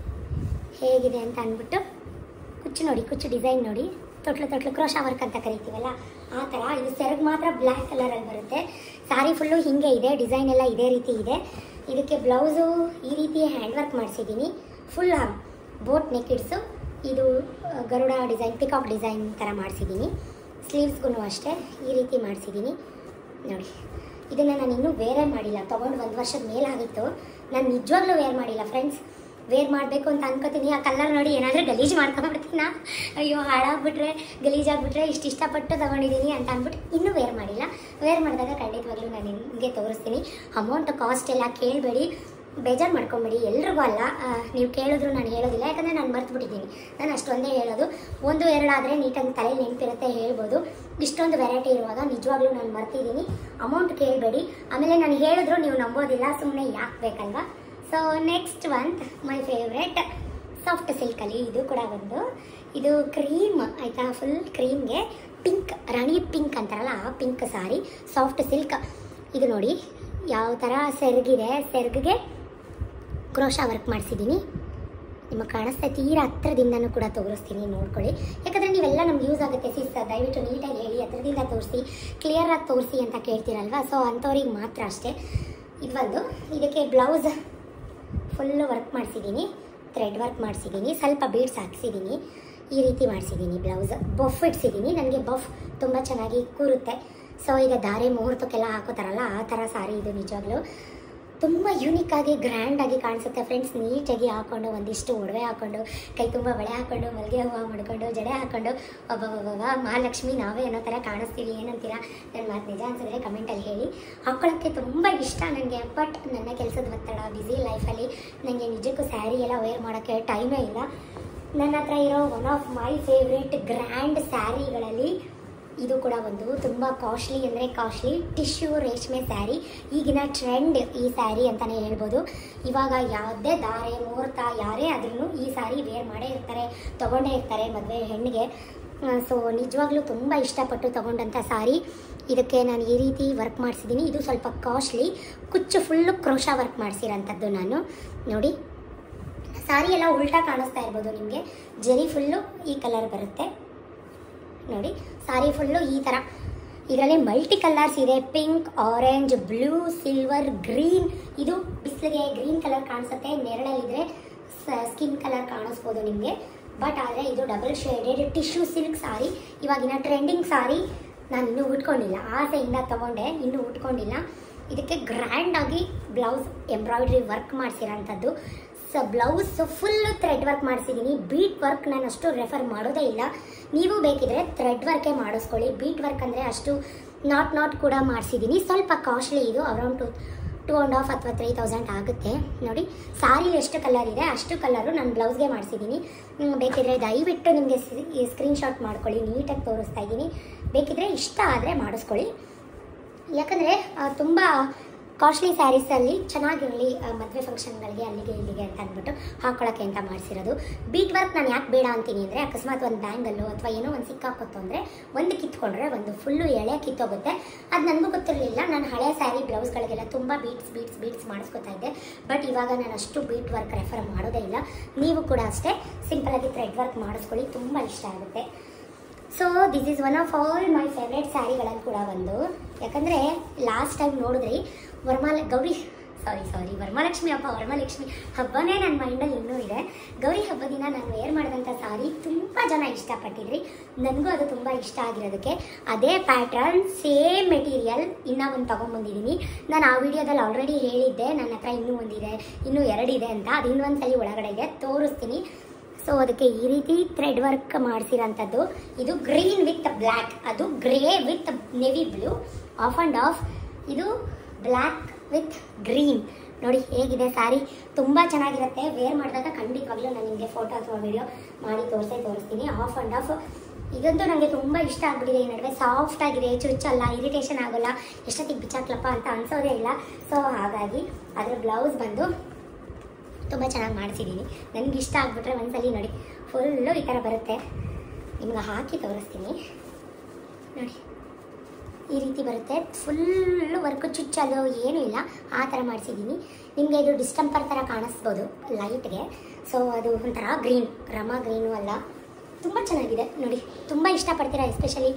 ಹೇಗಿದೆ ಅಂತ ಅಂದ್ಬಿಟ್ಟು ಕುಚ್ಚು ನೋಡಿ ಕುಚ್ಚು ಡಿಸೈನ್ ನೋಡಿ ತೊಟ್ಲು ತೊಟ್ಲು ಕ್ರೋಶ ವರ್ಕ್ ಅಂತ ಕರಿತೀವಲ್ಲ ಆ ಥರ ಇದು ಸೆರಗು ಮಾತ್ರ ಬ್ಲ್ಯಾಕ್ ಕಲರಲ್ಲಿ ಬರುತ್ತೆ ಸಾರಿ ಫುಲ್ಲು ಹಿಂಗೆ ಇದೆ ಡಿಸೈನ್ ಎಲ್ಲ ಇದೇ ರೀತಿ ಇದೆ ಇದಕ್ಕೆ ಬ್ಲೌಸು ಈ ರೀತಿ ಹ್ಯಾಂಡ್ ವರ್ಕ್ ಮಾಡಿಸಿದ್ದೀನಿ ಫುಲ್ ಬೋಟ್ ನೆಕಿಡ್ಸು ಇದು ಆ, ಗರುಡ ಡಿಸೈನ್ ಪಿಕಾಕ್ ಡಿಸೈನ್ ಥರ ಮಾಡಿಸಿದ್ದೀನಿ ಸ್ಲೀವ್ಸ್ಗೂ ಅಷ್ಟೇ ಈ ರೀತಿ ಮಾಡಿಸಿದ್ದೀನಿ ನೋಡಿ ಇದನ್ನು ನಾನು ಇನ್ನೂ ವೇರೇ ಮಾಡಿಲ್ಲ ತೊಗೊಂಡು ಒಂದು ವರ್ಷದ ಮೇಲಾಗಿತ್ತು ನಾನು ನಿಜವಾಗ್ಲೂ ವೇರ್ ಮಾಡಿಲ್ಲ ಫ್ರೆಂಡ್ಸ್ ವೇರ್ ಮಾಡಬೇಕು ಅಂತ ಅನ್ಕೋತೀನಿ ಆ ಕಲರ್ ನೋಡಿ ಏನಾದರೂ ಗಲೀಜು ಮಾಡ್ಕೊಂಡ್ಬಿಡ್ತೀನ ಅಯ್ಯೋ ಹಾಳಾಗ್ಬಿಟ್ರೆ ಗಲೀಜಾಗ್ಬಿಟ್ರೆ ಇಷ್ಟು ಇಷ್ಟಪಟ್ಟು ತೊಗೊಂಡಿದ್ದೀನಿ ಅಂತ ಅಂದ್ಬಿಟ್ಟು ಇನ್ನೂ ವೇರ್ ಮಾಡಿಲ್ಲ ವೇರ್ ಮಾಡಿದಾಗ ಖಂಡಿತವಾಗ್ಲೂ ನಾನು ನಿಮಗೆ ತೋರಿಸ್ತೀನಿ ಅಮೌಂಟ್ ಕಾಸ್ಟ್ ಎಲ್ಲ ಕೇಳಬೇಡಿ ಬೇಜಾರು ಮಾಡ್ಕೊಂಬೇಡಿ ಎಲ್ರಿಗೂ ಅಲ್ಲ ಆ, ನೀವು ಕೇಳಿದ್ರು ನಾನು ಹೇಳೋದಿಲ್ಲ ಯಾಕಂದರೆ ನಾನು ಮರ್ತುಬಿಟ್ಟಿದ್ದೀನಿ ನಾನು ಅಷ್ಟೊಂದೇ ಹೇಳೋದು ಒಂದು ಎರಡು ಆದರೆ ನೀಟಾಗಿ ತಲೆ ನೆನಪಿರುತ್ತೆ ಹೇಳ್ಬೋದು ಇಷ್ಟೊಂದು ವೆರೈಟಿ ಇರುವಾಗ ನಿಜವಾಗ್ಲೂ ನಾನು ಮರ್ತಿದ್ದೀನಿ ಅಮೌಂಟ್ ಕೇಳಬೇಡಿ ಆಮೇಲೆ ನಾನು ಹೇಳಿದ್ರು ನೀವು ನಂಬೋದಿಲ್ಲ ಸುಮ್ಮನೆ ಯಾಕೆ ಬೇಕಲ್ವಾ so next one my favourite soft ಸಿಲ್ಕಲ್ಲಿ ಇದು ಕೂಡ ಒಂದು ಇದು ಕ್ರೀಮ್ ಆಯಿತಾ ಫುಲ್ ಕ್ರೀಮ್ಗೆ ಪಿಂಕ್ ರಾಣಿ ಪಿಂಕ್ ಅಂತಾರಲ್ಲ ಆ ಪಿಂಕ್ ಸಾರಿ ಸಾಫ್ಟ್ ಸಿಲ್ಕ್ ಇದು ನೋಡಿ ಯಾವ ಥರ ಸೆರಗಿದೆ ಸೆರಗಿಗೆ ಕ್ರೋಶ ವರ್ಕ್ ಮಾಡಿಸಿದ್ದೀನಿ ನಿಮಗೆ ಕಾಣಿಸ್ತಾ ತೀರಾ ಹತ್ರದಿಂದನೂ ಕೂಡ ತೋರಿಸ್ತೀನಿ ನೋಡ್ಕೊಳ್ಳಿ ಯಾಕಂದರೆ ನೀವೆಲ್ಲ ನಮ್ಗೆ ಯೂಸ್ ಆಗುತ್ತೆ ಸಿಸ್ ದಯವಿಟ್ಟು ನೀಟಾಗಿ ಹೇಳಿ ಹತ್ರದಿಂದ ತೋರಿಸಿ ಕ್ಲಿಯರಾಗಿ ತೋರಿಸಿ ಅಂತ ಕೇಳ್ತೀರಲ್ವ ಸೊ ಅಂಥವ್ರಿಗೆ ಮಾತ್ರ ಅಷ್ಟೇ ಇದು ಒಂದು ಇದಕ್ಕೆ ಬ್ಲೌಸ್ ಫುಲ್ಲು ವರ್ಕ್ ಮಾಡಿಸಿದ್ದೀನಿ ಥ್ರೆಡ್ ವರ್ಕ್ ಮಾಡಿಸಿದ್ದೀನಿ ಸ್ವಲ್ಪ ಬೀಡ್ಸ್ ಹಾಕ್ಸಿದ್ದೀನಿ ಈ ರೀತಿ ಮಾಡಿಸಿದ್ದೀನಿ ಬ್ಲೌಸ್ ಬಫ್ ಇಡ್ಸಿದ್ದೀನಿ ನನಗೆ ಬಫ್ ತುಂಬ ಚೆನ್ನಾಗಿ ಕೂರುತ್ತೆ ಸೊ ಈಗ ದಾರೆ ಮುಹೂರ್ತಕ್ಕೆಲ್ಲ ಹಾಕೋತಾರಲ್ಲ ಆ ಥರ ಸಾರಿ ಇದು ನಿಜವಾಗ್ಲೂ ತುಂಬ ಯೂನಿಕ್ ಆಗಿ ಗ್ರ್ಯಾಂಡ್ ಆಗಿ ಕಾಣಿಸುತ್ತೆ ಫ್ರೆಂಡ್ಸ್ ನೀಟಾಗಿ ಹಾಕೊಂಡು ಒಂದಿಷ್ಟು ಒಡವೆ ಹಾಕೊಂಡು ಕೈ ತುಂಬ ಬಳೆ ಹಾಕೊಂಡು ಮಲ್ಲಿಗೆ ಹೂವು ಮಾಡ್ಕೊಂಡು ಜಡೆ ಹಾಕೊಂಡು ಒಬ್ಬ ಮಹಾಲಕ್ಷ್ಮಿ ನಾವೇ ಅನ್ನೋ ಥರ ಕಾಣಿಸ್ತೀವಿ ಏನಂತೀರಾ ನನ್ನ ಮಾತು ನಿಜ ಅನ್ಸಿದ್ರೆ ಕಮೆಂಟಲ್ಲಿ ಹೇಳಿ ಹಾಕೊಳ್ಳೋಕ್ಕೆ ತುಂಬ ಇಷ್ಟ ನನಗೆ ಬಟ್ ನನ್ನ ಕೆಲಸದ ಒತ್ತಡ ಬ್ಯುಸಿ ಲೈಫಲ್ಲಿ ನನಗೆ ನಿಜಕ್ಕೂ ಸ್ಯಾರಿ ಎಲ್ಲ ವೇರ್ ಮಾಡೋಕ್ಕೆ ಟೈಮೇ ಇಲ್ಲ ನನ್ನ ಹತ್ರ ಇರೋ one of my favourite grand ಸ್ಯಾರಿಗಳಲ್ಲಿ ಇದು ಕೂಡ ಒಂದು ತುಂಬ ಕಾಸ್ಟ್ಲಿ ಅಂದರೆ ಕಾಸ್ಟ್ಲಿ ಟಿಶ್ಯೂ ರೇಷ್ಮೆ ಸ್ಯಾರಿ ಈಗಿನ ಟ್ರೆಂಡ್ ಈ ಸ್ಯಾರಿ ಅಂತಲೇ ಹೇಳ್ಬೋದು ಇವಾಗ ಯಾವುದೇ ದಾರೆ ಮುಹೂರ್ತ ಯಾರೇ ಆದ್ರೂ ಈ ಸ್ಯಾರಿ ವೇರ್ ಮಾಡೇ ಇರ್ತಾರೆ ತೊಗೊಂಡೇ ಇರ್ತಾರೆ ಮದುವೆ ಹೆಣ್ಣಿಗೆ ಸೊ ನಿಜವಾಗ್ಲೂ ತುಂಬ ಇಷ್ಟಪಟ್ಟು ತೊಗೊಂಡಂಥ ಸಾರಿ ಇದಕ್ಕೆ ನಾನು ಈ ರೀತಿ ವರ್ಕ್ ಮಾಡಿಸಿದ್ದೀನಿ ಇದು ಸ್ವಲ್ಪ ಕಾಸ್ಟ್ಲಿ ಕುಚ್ಚು ಫುಲ್ಲು ಕ್ರೋಶ ವರ್ಕ್ ಮಾಡಿಸಿರೋಂಥದ್ದು ನಾನು ನೋಡಿ ಸಾರಿ ಎಲ್ಲ ಉಲ್ಟಾ ಕಾಣಿಸ್ತಾ ಇರ್ಬೋದು ನಿಮಗೆ ಜರಿ ಫುಲ್ಲು ಈ ಕಲರ್ ಬರುತ್ತೆ ನೋಡಿ ಸಾರಿ ಫುಲ್ಲು ಈ ಥರ ಇದರಲ್ಲಿ ಮಲ್ಟಿ ಕಲರ್ಸ್ ಇದೆ pink orange blue silver green ಇದು ಬಿಸಿಲಿಗೆ ಗ್ರೀನ್ ಕಲರ್ ಕಾಣಿಸುತ್ತೆ ನೆರಳಲ್ಲಿದ್ರೆ ಸ್ಕಿನ್ ಕಲರ್ ಕಾಣಿಸ್ಬೋದು ನಿಮಗೆ ಬಟ್ ಆದರೆ ಇದು double shaded tissue silk sari ಇವಾಗಿನ ಟ್ರೆಂಡಿಂಗ್ ಸಾರಿ ನಾನು ಇನ್ನೂ ಉಟ್ಕೊಂಡಿಲ್ಲ ಆಸೆಯಿಂದ ತಗೊಂಡೆ ಇನ್ನೂ ಉಟ್ಕೊಂಡಿಲ್ಲ ಇದಕ್ಕೆ ಗ್ರ್ಯಾಂಡಾಗಿ ಬ್ಲೌಸ್ ಎಂಬ್ರಾಯ್ಡ್ರಿ ವರ್ಕ್ ಮಾಡಿಸಿರೋಂಥದ್ದು ಸ ಬ್ಲೌಸ್ ಫುಲ್ ಥ್ರೆಡ್ ವರ್ಕ್ ಮಾಡಿಸಿದ್ದೀನಿ ಬೀಟ್ ವರ್ಕ್ ನಾನು ಅಷ್ಟು ರೆಫರ್ ಮಾಡೋದೇ ಇಲ್ಲ ನೀವು ಬೇಕಿದ್ರೆ ಥ್ರೆಡ್ ವರ್ಕೇ ಮಾಡಿಸ್ಕೊಳ್ಳಿ ಬೀಟ್ ವರ್ಕ್ ಅಂದರೆ ಅಷ್ಟು ನಾಟ್ ನಾಟ್ ಕೂಡ ಮಾಡಿಸಿದ್ದೀನಿ ಸ್ವಲ್ಪ ಕಾಸ್ಟ್ಲಿ ಇದು around two two and half ಅಥವಾ ತ್ರೀ ತೌಸಂಡ್ ಆಗುತ್ತೆ ನೋಡಿ ಸಾರಿ ಎಷ್ಟು ಕಲರ್ ಇದೆ ಅಷ್ಟು ಕಲರು ನಾನು ಬ್ಲೌಸ್ಗೆ ಮಾಡಿಸಿದ್ದೀನಿ ಹ್ಮ್, ಬೇಕಿದ್ರೆ ದಯವಿಟ್ಟು ನಿಮಗೆ ಸ್ಕ್ರೀನ್ಶಾಟ್ ಮಾಡ್ಕೊಳ್ಳಿ ನೀಟಾಗಿ ತೋರಿಸ್ತಾ ಇದ್ದೀನಿ ಬೇಕಿದ್ರೆ ಇಷ್ಟ ಆದರೆ ಮಾಡಿಸ್ಕೊಳ್ಳಿ ಯಾಕಂದರೆ ತುಂಬ ಕಾಸ್ಟ್ಲಿ ಸ್ಯಾರೀಸಲ್ಲಿ ಚೆನ್ನಾಗಿರಲಿ ಮದುವೆ ಫಂಕ್ಷನ್ಗಳಿಗೆ ಅಲ್ಲಿಗೆ ಇಲ್ಲಿಗೆ ಅಂತ ಅಂದ್ಬಿಟ್ಟು ಹಾಕೊಳ್ಳೋಕ್ಕೆ ಅಂತ ಮಾಡಿಸಿರೋದು ಬೀಟ್ ವರ್ಕ್ ನಾನು ಯಾಕೆ ಬೇಡ ಅಂತೀನಿ ಅಂದರೆ ಅಕಸ್ಮಾತ್ ಒಂದು ಬ್ಯಾಂಗಲ್ಲು ಅಥವಾ ಏನೋ ಒಂದು ಸಿಕ್ಕಾಕೊತ್ತು ಅಂದರೆ ಒಂದು ಕಿತ್ಕೊಂಡ್ರೆ ಒಂದು ಫುಲ್ಲು ಎಳೆ ಕಿತ್ತೋಗುತ್ತೆ ಅದು ನನಗೂ ಗೊತ್ತಿರಲಿಲ್ಲ ನಾನು ಹಳೆ ಸ್ಯಾರಿ ಬ್ಲೌಸ್ಗಳಿಗೆಲ್ಲ ತುಂಬ ಬೀಟ್ಸ್ ಬೀಟ್ಸ್ ಬೀಟ್ಸ್ ಮಾಡಿಸ್ಕೊತಾ ಇದ್ದೆ ಬಟ್ ಇವಾಗ ನಾನು ಅಷ್ಟು ಬೀಟ್ ವರ್ಕ್ ರೆಫರ್ ಮಾಡೋದೇ ಇಲ್ಲ ನೀವು ಕೂಡ ಅಷ್ಟೇ ಸಿಂಪಲಾಗಿ ಥ್ರೆಡ್ ವರ್ಕ್ ಮಾಡಿಸ್ಕೊಳ್ಳಿ ತುಂಬ ಇಷ್ಟ ಆಗುತ್ತೆ so this is one of all my favourite ಸ್ಯಾರಿಗಳಲ್ಲಿ ಕೂಡ ಒಂದು ಯಾಕಂದರೆ ಲಾಸ್ಟ್ ಟೈಮ್ ನೋಡಿದ್ರಿ ವರಮಾಲ ಗೌರಿ ಸಾರಿ ಸಾರಿ ವರಮಹಾಲಕ್ಷ್ಮಿ ಹಬ್ಬ ವರಮಹಾಲಕ್ಷ್ಮಿ ಹಬ್ಬನೇ ನನ್ನ ಮೈಂಡಲ್ಲಿ ಇನ್ನೂ ಇದೆ ಗೌರಿ ಹಬ್ಬ ದಿನ ನಾನು ವೇರ್ ಮಾಡಿದಂಥ ಸಾರಿ ತುಂಬ ಜನ ಇಷ್ಟಪಟ್ಟಿದ್ರಿ ನನಗೂ ಅದು ತುಂಬ ಇಷ್ಟ ಆಗಿರೋದಕ್ಕೆ ಅದೇ ಪ್ಯಾಟ್ರನ್ ಸೇಮ್ ಮೆಟೀರಿಯಲ್ ಇನ್ನೂ ಒಂದು ತೊಗೊಂಬಂದಿದ್ದೀನಿ ನಾನು ಆ ವಿಡಿಯೋದಲ್ಲಿ ಆಲ್ರೆಡಿ ಹೇಳಿದ್ದೆ ನನ್ನ ಹತ್ರ ಇನ್ನೂ ಒಂದಿದೆ ಇನ್ನೂ ಎರಡಿದೆ ಅಂತ ಅದು ಇನ್ನೊಂದು ಸಲ ಒಳಗಡೆ ಇದೆ ತೋರಿಸ್ತೀನಿ ಸೊ ಅದಕ್ಕೆ ಈ ರೀತಿ ಥ್ರೆಡ್ ವರ್ಕ್ ಮಾಡಿಸಿರೋಂಥದ್ದು ಇದು ಗ್ರೀನ್ ವಿತ್ ಬ್ಲ್ಯಾಕ್ ಅದು grey with navy blue half and half ಇದು ಬ್ಲ್ಯಾಕ್ ವಿತ್ ಗ್ರೀನ್ ನೋಡಿ ಹೇಗಿದೆ ಸ್ಯಾರಿ ತುಂಬ ಚೆನ್ನಾಗಿರುತ್ತೆ ವೇರ್ ಮಾಡಿದಾಗ ಖಂಡಿತವಾಗ್ಲೂ ನಾನು ನಿಮಗೆ ಫೋಟೋ ಅಥವಾ ವಿಡಿಯೋ ಮಾಡಿ ತೋರಿಸೇ ತೋರಿಸ್ತೀನಿ ಆಫ್ ಆ್ಯಂಡ್ ಆಫ್ ಇದಂತೂ ನನಗೆ ತುಂಬ ಇಷ್ಟ ಆಗ್ಬಿಟ್ಟಿದೆ ಈ ನಡುವೆ ಸಾಫ್ಟ್ ಆಗಿದೆ ಚುಚ್ಚಲ್ಲ ಇರಿಟೇಷನ್ ಆಗೋಲ್ಲ ಎಷ್ಟೊತ್ತಿಗೆ ಬಿಚ್ಚಾಕ್ಲಪ್ಪ ಅಂತ ಅನ್ಸೋದೇ ಇಲ್ಲ ಸೊ ಹಾಗಾಗಿ ಅದರ ಬ್ಲೌಸ್ ಬಂದು ತುಂಬ ಚೆನ್ನಾಗಿ ಮಾಡಿಸಿದ್ದೀನಿ ನನಗೆ ಇಷ್ಟ ಆಗ್ಬಿಟ್ರೆ ಒಂದ್ಸಲಿ ನೋಡಿ ಫುಲ್ಲು ಈ ಥರ ಬರುತ್ತೆ ನಿಮ್ಗೆ ಹಾಕಿ ತೋರಿಸ್ತೀನಿ ನೋಡಿ ಈ ರೀತಿ ಬರುತ್ತೆ ಫುಲ್ಲು ವರ್ಕು ಚುಚ್ಚಲು ಏನೂ ಇಲ್ಲ ಆ ಥರ ಮಾಡಿಸಿದ್ದೀನಿ ನಿಮಗೆ ಇದು ಡಿಸ್ಟಂಪರ್ ಥರ ಕಾಣಿಸ್ಬೋದು ಲೈಟ್ಗೆ ಸೊ ಅದು ಒಂಥರ ಗ್ರೀನ್ ರಮ ಗ್ರೀನು ಅಲ್ಲ ತುಂಬ ಚೆನ್ನಾಗಿದೆ ನೋಡಿ ತುಂಬ ಇಷ್ಟಪಡ್ತೀರಾ ಎಸ್ಪೆಷಲಿ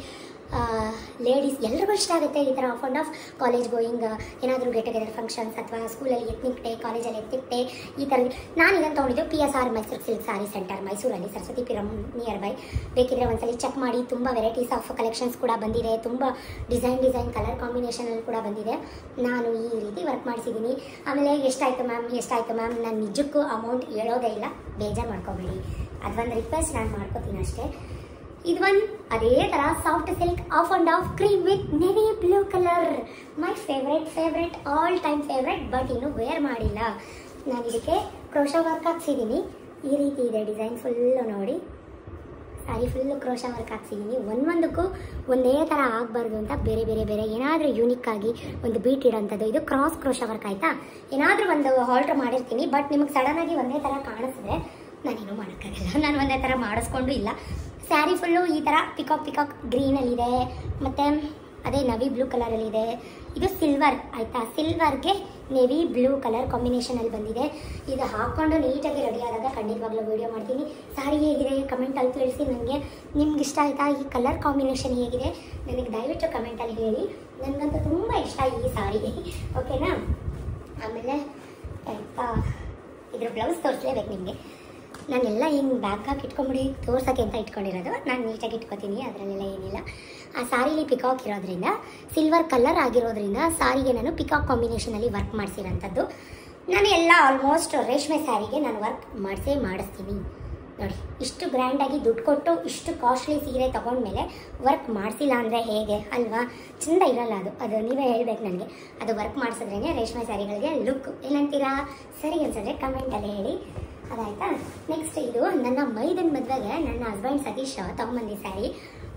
ಲೇಡೀಸ್ ಎಲ್ರಿಗೂ ಇಷ್ಟ ಆಗುತ್ತೆ ಈ ಥರ half and half college going ಏನಾದರೂ ಗೆಟ್ ಟುಗೆದರ್ ಫಂಕ್ಷನ್ಸ್ ಅಥವಾ ಸ್ಕೂಲಲ್ಲಿ ಎತ್ನಿಕ್ ಡೇ ಕಾಲೇಜಲ್ಲಿ ಎತ್ನಿಕ್ ಡೇ ಈ ಥರ ನಾನು ಇದನ್ನು ತೊಗೊಂಡಿದ್ದು P S R Mysore silk sari centre ಮೈಸೂರಲ್ಲಿ ಸರಸ್ವತಿ ಪಿರಮ್ ನಿಯರ್ ಬೈ ಬೇಕಿದ್ರೆ ಒಂದ್ಸಲಿ ಚೆಕ್ ಮಾಡಿ ತುಂಬ ವೆರೈಟೀಸ್ ಆಫ್ ಕಲೆಕ್ಷನ್ಸ್ ಕೂಡ ಬಂದಿದೆ ತುಂಬ ಡಿಸೈನ್ ಡಿಸೈನ್ ಕಲರ್ ಕಾಂಬಿನೇಷನಲ್ಲಿ ಕೂಡ ಬಂದಿದೆ ನಾನು ಈ ರೀತಿ ವರ್ಕ್ ಮಾಡಿಸಿದ್ದೀನಿ ಆಮೇಲೆ ಎಷ್ಟಾಯಿತು ಮ್ಯಾಮ್ ಎಷ್ಟಾಯಿತು ಮ್ಯಾಮ್ ನಾನು ನಿಜಕ್ಕೂ ಅಮೌಂಟ್ ಹೇಳೋದೇ ಇಲ್ಲ ಬೇಜಾರು ಮಾಡ್ಕೋಬೇಡಿ ಅದೊಂದು ರಿಕ್ವೆಸ್ಟ್ ನಾನು ಮಾಡ್ಕೋತೀನಿ ಅಷ್ಟೇ ಇದೊಂದು ಅದೇ ಥರ soft silk half and half cream with navy blue colour my favourite favourite all time favourite but ಇನ್ನೂ ವೇರ್ ಮಾಡಿಲ್ಲ ನಾನು ಇದಕ್ಕೆ ಕ್ರೋಶ ವರ್ಕ್ ಹಾಕ್ಸಿದ್ದೀನಿ ಈ ರೀತಿ ಇದೆ ಡಿಸೈನ್ ಫುಲ್ಲು ನೋಡಿ ಸಾರಿ ಫುಲ್ಲು ಕ್ರೋಶ ವರ್ಕ್ ಹಾಕ್ಸಿದ್ದೀನಿ ಒಂದೊಂದಕ್ಕೂ ಒಂದೇ ಥರ ಆಗಬಾರ್ದು ಅಂತ ಬೇರೆ ಬೇರೆ ಬೇರೆ ಏನಾದರೂ ಯೂನಿಕ್ ಆಗಿ ಒಂದು ಬೀಟ್ ಇಡೋಂಥದ್ದು ಇದು ಕ್ರಾಸ್ ಕ್ರೋಶ ವರ್ಕ್ ಆಯಿತಾ ಏನಾದರೂ ಒಂದು ಹಾಲ್ಟ್ರ್ ಮಾಡಿರ್ತೀನಿ ಬಟ್ ನಿಮಗೆ ಸಡನ್ನಾಗಿ ಒಂದೇ ಥರ ಕಾಣಿಸಿದ್ರೆ ನಾನೇನು ಮಾಡೋಕ್ಕಾಗಲ್ಲ ನಾನು ಒಂದೇ ಥರ ಮಾಡಿಸ್ಕೊಂಡು ಇಲ್ಲ ಸ್ಯಾರಿ ಫುಲ್ಲು ಈ ಥರ ಪಿಕಾಕ್ ಪಿಕಾಕ್ ಗ್ರೀನಲ್ಲಿದೆ ಮತ್ತು ಅದೇ ನವಿ ಬ್ಲೂ ಕಲರಲ್ಲಿದೆ ಇದು ಸಿಲ್ವರ್ ಆಯಿತಾ ಸಿಲ್ವರ್ಗೆ ನೆವಿ ಬ್ಲೂ ಕಲರ್ ಕಾಂಬಿನೇಷನಲ್ಲಿ ಬಂದಿದೆ ಇದು ಹಾಕ್ಕೊಂಡು ನೀಟಾಗಿ ರೆಡಿ ಆದಾಗ ಖಂಡಿತವಾಗ್ಲೂ ವೀಡಿಯೋ ಮಾಡ್ತೀನಿ ಸಾರಿ ಹೇಗಿದೆ ಕಮೆಂಟಲ್ಲಿ ತಿಳಿಸಿ ನನಗೆ ನಿಮ್ಗೆ ಇಷ್ಟ ಆಯಿತಾ ಈ ಕಲರ್ ಕಾಂಬಿನೇಷನ್ ಹೇಗಿದೆ ನನಗೆ ದಯವಿಟ್ಟು ಕಮೆಂಟಲ್ಲಿ ಹೇಳಿ ನನಗಂತೂ ತುಂಬ ಇಷ್ಟ ಈ ಸಾರಿ ಓಕೆನಾ ಆಮೇಲೆ ಆಯಿತಾ ಇದ್ರ ಬ್ಲೌಸ್ ತೋರಿಸ್ಲೇಬೇಕು ನಿಮಗೆ ನಾನೆಲ್ಲ ಹಿಂಗೆ ಬ್ಯಾಗ್ ಹಾಕಿ ಇಟ್ಕೊಂಬಿಡಿ ತೋರ್ಸೋಕ್ಕೆ ಅಂತ ಇಟ್ಕೊಂಡಿರೋದು ನಾನು ನೀಟಾಗಿ ಇಟ್ಕೊತೀನಿ ಅದರಲ್ಲೆಲ್ಲ ಏನಿಲ್ಲ ಆ ಸಾರಿಲಿ ಪಿಕಾಕ್ ಇರೋದ್ರಿಂದ ಸಿಲ್ವರ್ ಕಲರ್ ಆಗಿರೋದ್ರಿಂದ ಸಾರಿಗೆ ನಾನು ಪಿಕಾಕ್ ಕಾಂಬಿನೇಷನಲ್ಲಿ ವರ್ಕ್ ಮಾಡಿಸಿರೋಂಥದ್ದು ನಾನು ಎಲ್ಲ ಆಲ್ಮೋಸ್ಟ್ ರೇಷ್ಮೆ ಸ್ಯಾರಿಗೆ ನಾನು ವರ್ಕ್ ಮಾಡಿಸೇ ಮಾಡಿಸ್ತೀನಿ ನೋಡಿ ಇಷ್ಟು ಗ್ರ್ಯಾಂಡಾಗಿ ದುಡ್ಡು ಕೊಟ್ಟು ಇಷ್ಟು ಕಾಸ್ಟ್ಲಿ ಸೀರೆ ತೊಗೊಂಡ್ಮೇಲೆ ವರ್ಕ್ ಮಾಡಿಸಿಲ್ಲ ಅಂದರೆ ಹೇಗೆ ಅಲ್ವಾ ಚೆಂದ ಇರಲ್ಲ ಅದು ಅದು ನೀವೇ ಹೇಳ್ಬೇಕು ನನಗೆ ಅದು ವರ್ಕ್ ಮಾಡಿಸಿದ್ರೇ ರೇಷ್ಮೆ ಸ್ಯಾರಿಗಳಿಗೆ ಲುಕ್ ಏನಂತೀರಾ ಸರಿ ಅನ್ಸಿದ್ರೆ ಕಮೆಂಟಲ್ಲಿ ಹೇಳಿ ಅದಾಯ್ತಾ ನೆಕ್ಸ್ಟ್ ಇದು ನನ್ನ ಮೈದನ್ ಮದುವೆಗೆ ನನ್ನ ಹಸ್ಬೆಂಡ್ ಸತೀಶ್ ತಗೊಂಬಂದಿ ಸ್ಯಾರಿ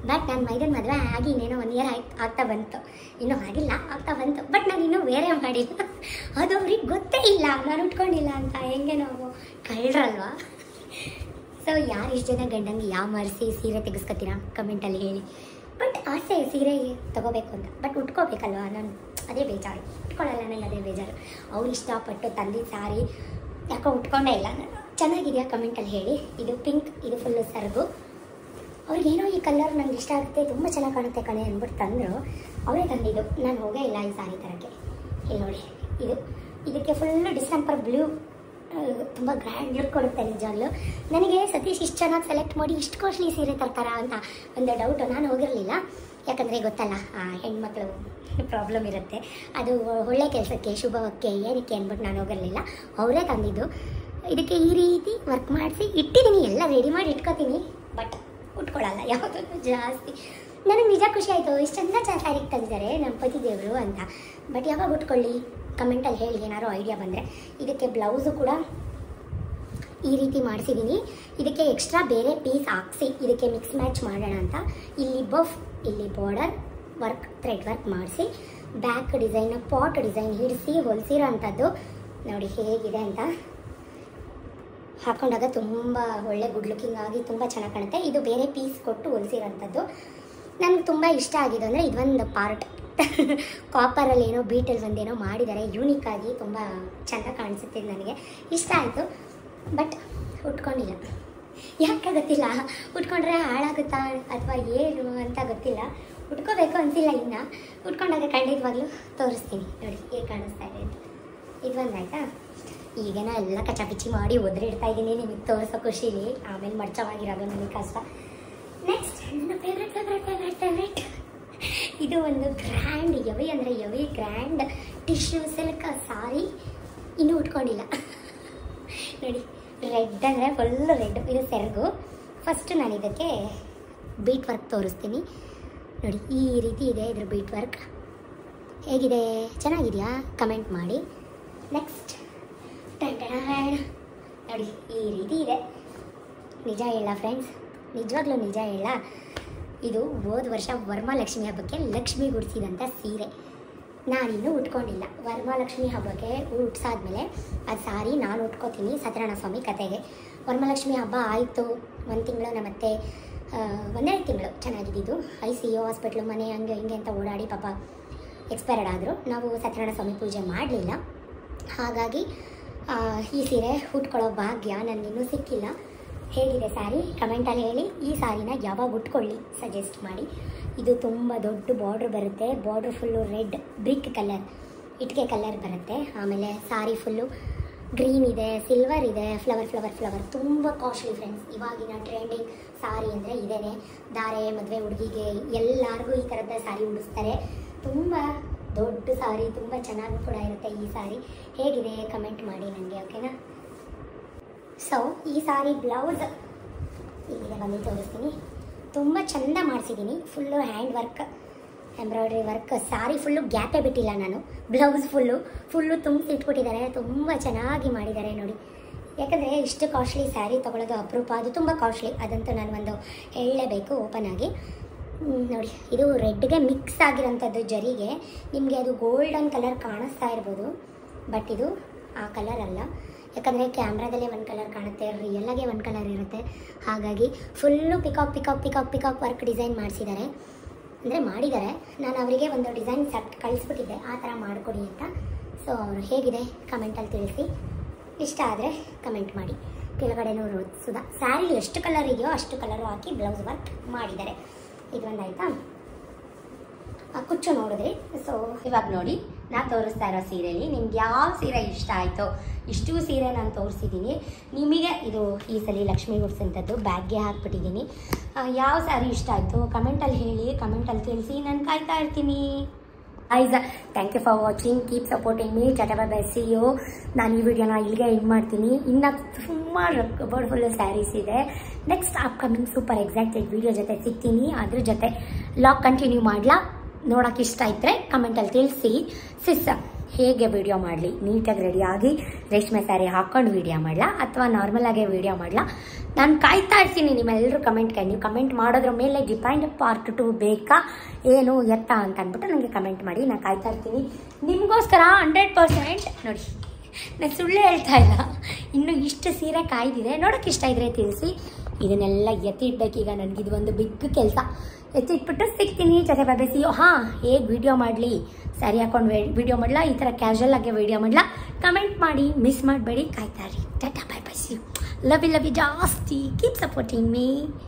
ಬಟ್ ನಾನು ಮೈದನ್ ಮದುವೆ ಆಗಿ ಇನ್ನೇನೋ ಒನ್ ಇಯರ್ ಆಯ್ತು ಆಗ್ತಾ ಬಂತು ಇನ್ನೂ ಆಗಿಲ್ಲ ಆಗ್ತಾ ಬಂತು ಬಟ್ ನಾನು ಇನ್ನೂ ಬೇರೆ ಮಾಡಿಲ್ಲ ಅದು ಅವ್ರಿಗೆ ಗೊತ್ತೇ ಇಲ್ಲ ನಾನು ಉಟ್ಕೊಂಡಿಲ್ಲ ಅಂತ ಹೆಂಗೆ ನಾವು ಕಳ್ರಲ್ವಾ ಸೊ ಯಾರು ಇಷ್ಟು ಜನ ಗಂಡಂಗೆ ಯಾವ ಮರೆಸಿ ಸೀರೆ ತೆಗೆಸ್ಕೊತೀರಾ ಕಮೆಂಟಲ್ಲಿ ಹೇಳಿ ಬಟ್ ಆಸೆ ಸೀರೆ ತಗೋಬೇಕು ಅಂತ ಬಟ್ ಉಟ್ಕೋಬೇಕಲ್ವಾ ನಾನು ಅದೇ ಬೇಜಾರು ಉಟ್ಕೊಳ್ಳಲ್ಲ ನನಗೆ ಅದೇ ಬೇಜಾರು ಅವ್ರು ಇಷ್ಟಪಟ್ಟು ತಂದಿದ್ದ ಸಾರಿ ಯಾಕೋ ಉಟ್ಕೊಂಡೇ ಇಲ್ಲ ನಾನು ಚೆನ್ನಾಗಿದೆಯಾ ಕಮೆಂಟಲ್ಲಿ ಹೇಳಿ ಇದು ಪಿಂಕ್ ಇದು ಫುಲ್ಲು ಸರಗು ಅವ್ರಿಗೇನೋ ಈ ಕಲರ್ ನಂಗೆ ಇಷ್ಟ ಆಗುತ್ತೆ ತುಂಬ ಚೆನ್ನಾಗಿ ಕಾಣುತ್ತೆ ಕಣೆ ಅಂದ್ಬಿಟ್ಟು ತಂದರು ಅವರೇ ತಂದಿದ್ದು ನಾನು ಹೋಗೇ ಇಲ್ಲ ಈ ಸಾರಿ ತರಕ್ಕೆ ಇಲ್ಲಿ ನೋಡಿ ಇದು ಇದಕ್ಕೆ ಫುಲ್ಲು ಡಿಸೆಂಬರ್ ಬ್ಲೂ ತುಂಬ ಗ್ರ್ಯಾಂಡ್ ಲುಕ್ ಕೊಡುತ್ತೆ ನಿಜವಾಗ್ಲೂ ನನಗೆ ಸತೀಶ್ ಇಷ್ಟು ಚೆನ್ನಾಗಿ ಸೆಲೆಕ್ಟ್ ಮಾಡಿ ಇಷ್ಟು ಕಾಸ್ಟ್ಲಿ ಸೀರೆ ತರ್ತಾರಾ ಅಂತ ಒಂದು ಡೌಟು ನಾನು ಹೋಗಿರಲಿಲ್ಲ ಯಾಕಂದರೆ ಗೊತ್ತಲ್ಲ ಆ, ಹೆಣ್ಮಕ್ಳು ಪ್ರಾಬ್ಲಮ್ ಇರುತ್ತೆ ಅದು ಒಳ್ಳೆ ಕೆಲಸಕ್ಕೆ ಶುಭವಕ್ಕೆ ಏನಕ್ಕೆ ಅಂದ್ಬಿಟ್ಟು ನಾನು ಹೋಗಿರಲಿಲ್ಲ ಅವರೇ ತಂದಿದ್ದು ಇದಕ್ಕೆ ಈ ರೀತಿ ವರ್ಕ್ ಮಾಡಿಸಿ ಇಟ್ಟಿದ್ದೀನಿ ಎಲ್ಲ ರೆಡಿ ಮಾಡಿ ಇಟ್ಕೋತೀನಿ ಬಟ್ ಉಟ್ಕೊಳ್ಳಲ್ಲ ಯಾವುದನ್ನು ಜಾಸ್ತಿ ನನಗೆ ನಿಜ ಖುಷಿ ಆಯಿತು ಇಷ್ಟು ಚಂದ ಚ ಸ್ಯಾರಿಗೆ ತಂದಿದ್ದಾರೆ ನಮ್ಮ ಪತಿ ದೇವರು ಅಂತ ಬಟ್ ಯಾವಾಗ ಉಟ್ಕೊಳ್ಳಿ ಕಮೆಂಟಲ್ಲಿ ಹೇಳಿ ಏನಾದ್ರು ಐಡಿಯಾ ಬಂದರೆ ಇದಕ್ಕೆ ಬ್ಲೌಸು ಕೂಡ ಈ ರೀತಿ ಮಾಡಿಸಿದ್ದೀನಿ ಇದಕ್ಕೆ ಎಕ್ಸ್ಟ್ರಾ ಬೇರೆ ಪೀಸ್ ಹಾಕ್ಸಿ ಇದಕ್ಕೆ ಮಿಕ್ಸ್ ಮ್ಯಾಚ್ ಮಾಡೋಣ ಅಂತ ಇಲ್ಲಿ ಬಫ್ ಇಲ್ಲಿ ಬಾರ್ಡರ್ ವರ್ಕ್ ಥ್ರೆಡ್ ವರ್ಕ್ ಮಾಡಿಸಿ ಬ್ಯಾಕ್ ಡಿಸೈನ್ ಪಾಟ್ ಡಿಸೈನ್ ಹಿಡಿಸಿ ಹೊಲಿಸಿರೋ ಅಂಥದ್ದು ನೋಡಿ ಹೇಗಿದೆ ಅಂತ ಹಾಕೊಂಡಾಗ ತುಂಬ ಒಳ್ಳೆ ಗುಡ್ ಲುಕಿಂಗ್ ಆಗಿ ತುಂಬ ಚೆನ್ನಾಗಿ ಕಾಣುತ್ತೆ ಇದು ಬೇರೆ ಪೀಸ್ ಕೊಟ್ಟು ಹೊಲಿಸಿರೋಂಥದ್ದು ನನಗೆ ತುಂಬ ಇಷ್ಟ ಆಗಿದೆ ಅಂದರೆ ಇದೊಂದು ಪಾರ್ಟ್ ಕಾಪರಲ್ಲಿ ಏನೋ ಬೀಟಲ್ಲಿ ಒಂದೇನೋ ಮಾಡಿದ್ದಾರೆ ಯೂನಿಕ್ ಆಗಿ ತುಂಬ ಚೆಂದ ಕಾಣಿಸುತ್ತೆ ನನಗೆ ಇಷ್ಟ ಆಯಿತು ಬಟ್ ಉಟ್ಕೊಂಡಿಲ್ಲ ಯಾಕೆ ಗೊತ್ತಿಲ್ಲ ಉಟ್ಕೊಂಡ್ರೆ ಹಾಳಾಗುತ್ತಾ ಅಥವಾ ಏನು ಅಂತ ಗೊತ್ತಿಲ್ಲ ಉಟ್ಕೋಬೇಕು ಅನಿಸಿಲ್ಲ ಇನ್ನು ಉಟ್ಕೊಂಡಾಗ ಖಂಡಿತವಾಗ್ಲೂ ತೋರಿಸ್ತೀನಿ ನೋಡಿ ಹೇಗೆ ಕಾಣಿಸ್ತಾ ಇದೆ ಅಂತ ಇದೊಂದು ಆಯಿತಾ ಈಗೇನೋ ಎಲ್ಲ ಕಚಾಪಿಚಿ ಮಾಡಿ ಒದ್ರಿಡ್ತಾ ಇದ್ದೀನಿ ನಿಮಗೆ ತೋರಿಸೋ ಖುಷಿಲಿ ಆಮೇಲೆ ಮಡ್ಚವಾಗಿರೋದು ನನಗೆ ಕಷ್ಟ ನೆಕ್ಸ್ಟ್ ನನ್ನ ಫೇವ್ರೆಟ್ ಫೇವ್ರೆಟ್ ಫೇವ್ರೆಟ್ ಫೇವ್ರೆಟ್ ಇದು ಒಂದು ಗ್ರ್ಯಾಂಡ್ ಯವಿ ಅಂದರೆ ಯವಿ ಗ್ರ್ಯಾಂಡ್ ಟಿಶ್ಯೂ ಸಿಲ್ಕ್ ಸಾರಿ ಇನ್ನೂ ಉಟ್ಕೊಂಡಿಲ್ಲ ನೋಡಿ ರೆಡ್ ಅಂದರೆ ಫುಲ್ ರೆಡ್ ಇದು ಸೆರಗು ಫಸ್ಟ್ ನಾನು ಇದಕ್ಕೆ ಬೀಟ್ ವರ್ಕ್ ತೋರಿಸ್ತೀನಿ ನೋಡಿ ಈ ರೀತಿ ಇದೆ ಇದ್ರ ಬೀಟ್ ವರ್ಕ್ ಹೇಗಿದೆ ಚೆನ್ನಾಗಿದೆಯಾ ಕಮೆಂಟ್ ಮಾಡಿ ನೆಕ್ಸ್ಟ್ ನೋಡಿ ಈ ರೀತಿ ಇದೆ ನಿಜ ಹೇಳ ಫ್ರೆಂಡ್ಸ್ ನಿಜವಾಗ್ಲೂ ನಿಜ ಹೇಳ ಇದು ಹೋದ ವರ್ಷ ವರಮಹಾಲಕ್ಷ್ಮಿ ಹಬ್ಬಕ್ಕೆ ಲಕ್ಷ್ಮಿ ಗುಡಿಸಿದಂಥ ಸೀರೆ ನಾನಿನ್ನೂ ಉಟ್ಕೊಂಡಿಲ್ಲ ವರಮಹಾಲಕ್ಷ್ಮಿ ಹಬ್ಬಕ್ಕೆ ಉಟ್ಸಾದ್ಮೇಲೆ ಅದು ಸಾರಿ ನಾನು ಉಟ್ಕೋತೀನಿ ಸತ್ಯನಾರಾಯಣ ಸ್ವಾಮಿ ಕತೆಗೆ ವರಮಹಾಲಕ್ಷ್ಮಿ ಹಬ್ಬ ಆಯಿತು ಒಂದು ತಿಂಗಳು ನಮ್ಮ ಅತ್ತೆ ಆ, ಒಂದೆರಡು ತಿಂಗಳು ಚೆನ್ನಾಗಿದ್ದಿದ್ದು ಐ ಸಿ ಯು ಹಾಸ್ಪಿಟ್ಲು ಮನೆ ಹಂಗೆ ಹಿಂಗೆ ಅಂತ ಓಡಾಡಿ ಪಾಪ ಎಕ್ಸ್ಪೈರ್ಡ್ ಆದರು ನಾವು ಸತ್ಯನಾರಾಯಣ ಸ್ವಾಮಿ ಪೂಜೆ ಮಾಡಲಿಲ್ಲ ಹಾಗಾಗಿ ಆ, ಈ ಸೀರೆ ಉಟ್ಕೊಳ್ಳೋ ಭಾಗ್ಯ ನನಗಿನ್ನೂ ಸಿಕ್ಕಿಲ್ಲ ಹೇಗಿದೆ ಸ್ಯಾರಿ ಕಮೆಂಟಲ್ಲಿ ಹೇಳಿ ಈ ಸ್ಯಾರಿನ ಯಾವಾಗ ಉಟ್ಕೊಳ್ಳಿ ಸಜೆಸ್ಟ್ ಮಾಡಿ ಇದು ತುಂಬ ದೊಡ್ಡ ಬಾರ್ಡ್ರ್ ಬರುತ್ತೆ border full red brick colour ಇಟ್ಟಿಗೆ ಕಲರ್ ಬರುತ್ತೆ ಆಮೇಲೆ ಸಾರಿ ಫುಲ್ಲು ಗ್ರೀನ್ ಇದೆ ಸಿಲ್ವರ್ ಇದೆ ಫ್ಲವರ್ ಫ್ಲವರ್ ಫ್ಲವರ್ ತುಂಬ ಕಾಸ್ಟ್ಲಿ ಫ್ರೆಂಡ್ಸ್ ಇವಾಗಿನ ಟ್ರೆಂಡಿಂಗ್ ಸಾರಿ ಅಂದರೆ ಇದೇನೆ ದಾರೆ ಮದುವೆ ಹುಡುಗಿಗೆ ಎಲ್ಲರಿಗೂ ಈ ಥರದ ಸಾರಿ ಉಡಿಸ್ತಾರೆ ತುಂಬ ದೊಡ್ಡ ಸಾರಿ ತುಂಬ ಚೆನ್ನಾಗಿ ಕೂಡ ಇರುತ್ತೆ ಈ ಸಾರಿ ಹೇಗಿದೆ ಕಮೆಂಟ್ ಮಾಡಿ ನನಗೆ ಓಕೆನಾ ಸೊ ಈ ಸಾರಿ ಬ್ಲೌಸ್ ಇಲ್ಲಿಗೆ ಬಂದು ತೋರಿಸ್ತೀನಿ ತುಂಬ ಚೆಂದ ಮಾಡಿಸಿದ್ದೀನಿ full hand work embroidery work sari full ಗ್ಯಾಪೇ ಬಿಟ್ಟಿಲ್ಲ ನಾನು ಬ್ಲೌಸ್ ಫುಲ್ಲು ಫುಲ್ಲು ತುಂಬಿಸಿ ಇಟ್ಬಿಟ್ಟಿದ್ದಾರೆ ತುಂಬ ಚೆನ್ನಾಗಿ ಮಾಡಿದ್ದಾರೆ ನೋಡಿ ಯಾಕಂದರೆ ಇಷ್ಟು ಕಾಸ್ಟ್ಲಿ ಸ್ಯಾರಿ ತೊಗೊಳೋದು ಅಪರೂಪ ಅದು ತುಂಬ ಕಾಸ್ಟ್ಲಿ ಅದಂತೂ ನಾನು ಒಂದು ಹೇಳಲೇಬೇಕು ಓಪನ್ ಆಗಿ ಹ್ಮ್, ನೋಡಿ ಇದು ರೆಡ್ಗೆ ಮಿಕ್ಸ್ ಆಗಿರೋಂಥದ್ದು ಜರಿಗೆ ನಿಮಗೆ ಅದು ಗೋಲ್ಡನ್ ಕಲರ್ ಕಾಣಿಸ್ತಾ ಇರ್ಬೋದು ಬಟ್ ಇದು ಆ ಕಲರ್ ಅಲ್ಲ ಯಾಕಂದರೆ ಕ್ಯಾಮ್ರಾದಲ್ಲೇ ಒಂದು ಕಲರ್ ಕಾಣುತ್ತೆ ರಿಯಲ್ಲಾಗೆ ಒಂದು ಕಲರ್ ಇರುತ್ತೆ ಹಾಗಾಗಿ full peacock peacock peacock peacock work design ಮಾಡಿಸಿದ್ದಾರೆ ಅಂದರೆ ಮಾಡಿದ್ದಾರೆ ನಾನು ಅವರಿಗೆ ಒಂದು ಡಿಸೈನ್ ಸೆಟ್ ಕಳಿಸ್ಬಿಟ್ಟಿದ್ದೆ ಆ ಥರ ಮಾಡಿಕೊಡಿ ಅಂತ ಸೊ ಅವರು ಹೇಗಿದೆ ಕಮೆಂಟಲ್ಲಿ ತಿಳಿಸಿ ಇಷ್ಟ ಆದರೆ ಕಮೆಂಟ್ ಮಾಡಿ ಕೆಳಗಡೆನೂ ರೋ- ಸುಧಾ ಸ್ಯಾರಿ ಎಷ್ಟು ಕಲರ್ ಇದೆಯೋ ಅಷ್ಟು ಕಲರು ಹಾಕಿ ಬ್ಲೌಸ್ ವರ್ಕ್ ಮಾಡಿದ್ದಾರೆ ಇದೊಂದು ಆಯಿತಾ ಆ ಕುಚ್ಚು ನೋಡಿದ್ರಿ ಸೊ ಇವಾಗ ನೋಡಿ ನಾನು ತೋರಿಸ್ತಾ ಇರೋ ಸೀರೆಯಲ್ಲಿ ನಿಮ್ಗೆ ಯಾವ ಸೀರೆ ಇಷ್ಟ ಆಯಿತೋ ಇಷ್ಟು ಸೀರೆ ನಾನು ತೋರಿಸಿದ್ದೀನಿ ನಿಮಗೆ ಇದು ಈ ಸಲ ಲಕ್ಷ್ಮೀ ಗುಡ್ಸಂಥದ್ದು ಬ್ಯಾಗ್ಗೆ ಹಾಕ್ಬಿಟ್ಟಿದ್ದೀನಿ ಆ, ಯಾವ ಸ್ಯಾರಿ ಇಷ್ಟ ಆಯಿತು ಕಮೆಂಟಲ್ಲಿ ಹೇಳಿ ಕಮೆಂಟಲ್ಲಿ ತಿಳಿಸಿ ನಾನು ಕಾಯ್ತಾ ಇರ್ತೀನಿ ಐಸ್ thank you for watching keep supporting me ಚಟಬ ಬೆಸಿ ಯು ನಾನು ಈ ವಿಡಿಯೋನ ಇಲ್ಲಿಗೆ ಎಂಡ್ ಮಾಡ್ತೀನಿ ಇನ್ನು ಸುಮಾರು ಫುಲ್ ಸ್ಯಾರೀಸ್ ಇದೆ next upcoming super excited video ಜೊತೆ ಸಿಗ್ತೀನಿ ಅದ್ರ ಜೊತೆ ಲಾಗ್ ಕಂಟಿನ್ಯೂ ಮಾಡಲಾ ನೋಡೋಕೆ ಇಷ್ಟ ಇದ್ದರೆ ಕಮೆಂಟಲ್ಲಿ ತಿಳಿಸಿ ಸಿಸ್ ಹೇಗೆ ವಿಡಿಯೋ ಮಾಡಲಿ ನೀಟಾಗಿ ರೆಡಿಯಾಗಿ ರೇಷ್ಮೆ ಸ್ಯಾರಿ ಹಾಕ್ಕೊಂಡು ವಿಡಿಯೋ ಮಾಡಲಾ ಅಥವಾ ನಾರ್ಮಲ್ ಆಗಿ ವಿಡಿಯೋ ಮಾಡಲಾ ನಾನು ಕಾಯ್ತಾ ಇರ್ತೀನಿ ನಿಮ್ಮೆಲ್ಲರೂ ಕಮೆಂಟ್ಗೆ ನೀವು ಕಮೆಂಟ್ ಮಾಡೋದ್ರ ಮೇಲೆ ಡಿಪೆಂಡ್ ಪಾರ್ಟ್ ಟು ಬೇಕಾ ಏನು ಎತ್ತ ಅಂತ ಅಂದ್ಬಿಟ್ಟು ನನಗೆ ಕಮೆಂಟ್ ಮಾಡಿ ನಾನು ಕಾಯ್ತಾ ಇರ್ತೀನಿ ನಿಮಗೋಸ್ಕರ ಹಂಡ್ರೆಡ್ ಪರ್ಸೆಂಟ್ ನೋಡಿ ನಾನು ಸುಳ್ಳು ಹೇಳ್ತಾ ಇಲ್ಲ ಇನ್ನು ಇಷ್ಟು ಸೀರೆ ಕಾಯ್ದಿದೆ ನೋಡೋಕೆ ಇಷ್ಟ ಇದ್ರೆ ತಿಳಿಸಿ ಇದನ್ನೆಲ್ಲ ಎತ್ತಿಡ್ಬೇಕೀಗ ನನಗಿದು ಒಂದು ಬಿಗ್ ಕೆಲಸ ಎತ್ತಿಟ್ಬಿಟ್ಟು ಸಿಗ್ತೀನಿ ಜೊತೆ ಬಯಸಿ ಹಾಂ ಹೇಗೆ ವಿಡಿಯೋ ಮಾಡಲಿ ಸರಿ ಹಾಕೊಂಡು ವಿಡಿಯೋ ಮಾಡಲಾ ಈ ಥರ ಕ್ಯಾಶುವಲ್ ಆಗಿ ವಿಡಿಯೋ ಮಾಡಲಾ ಕಮೆಂಟ್ ಮಾಡಿ ಮಿಸ್ ಮಾಡಬೇಡಿ ಕಾಯ್ತಾ ರೀ ಟಾಟಾ bye bye see love you love you ಜಾಸ್ತಿ ಕೀಪ್ ಸಪೋರ್ಟಿಂಗ್ ಮೀ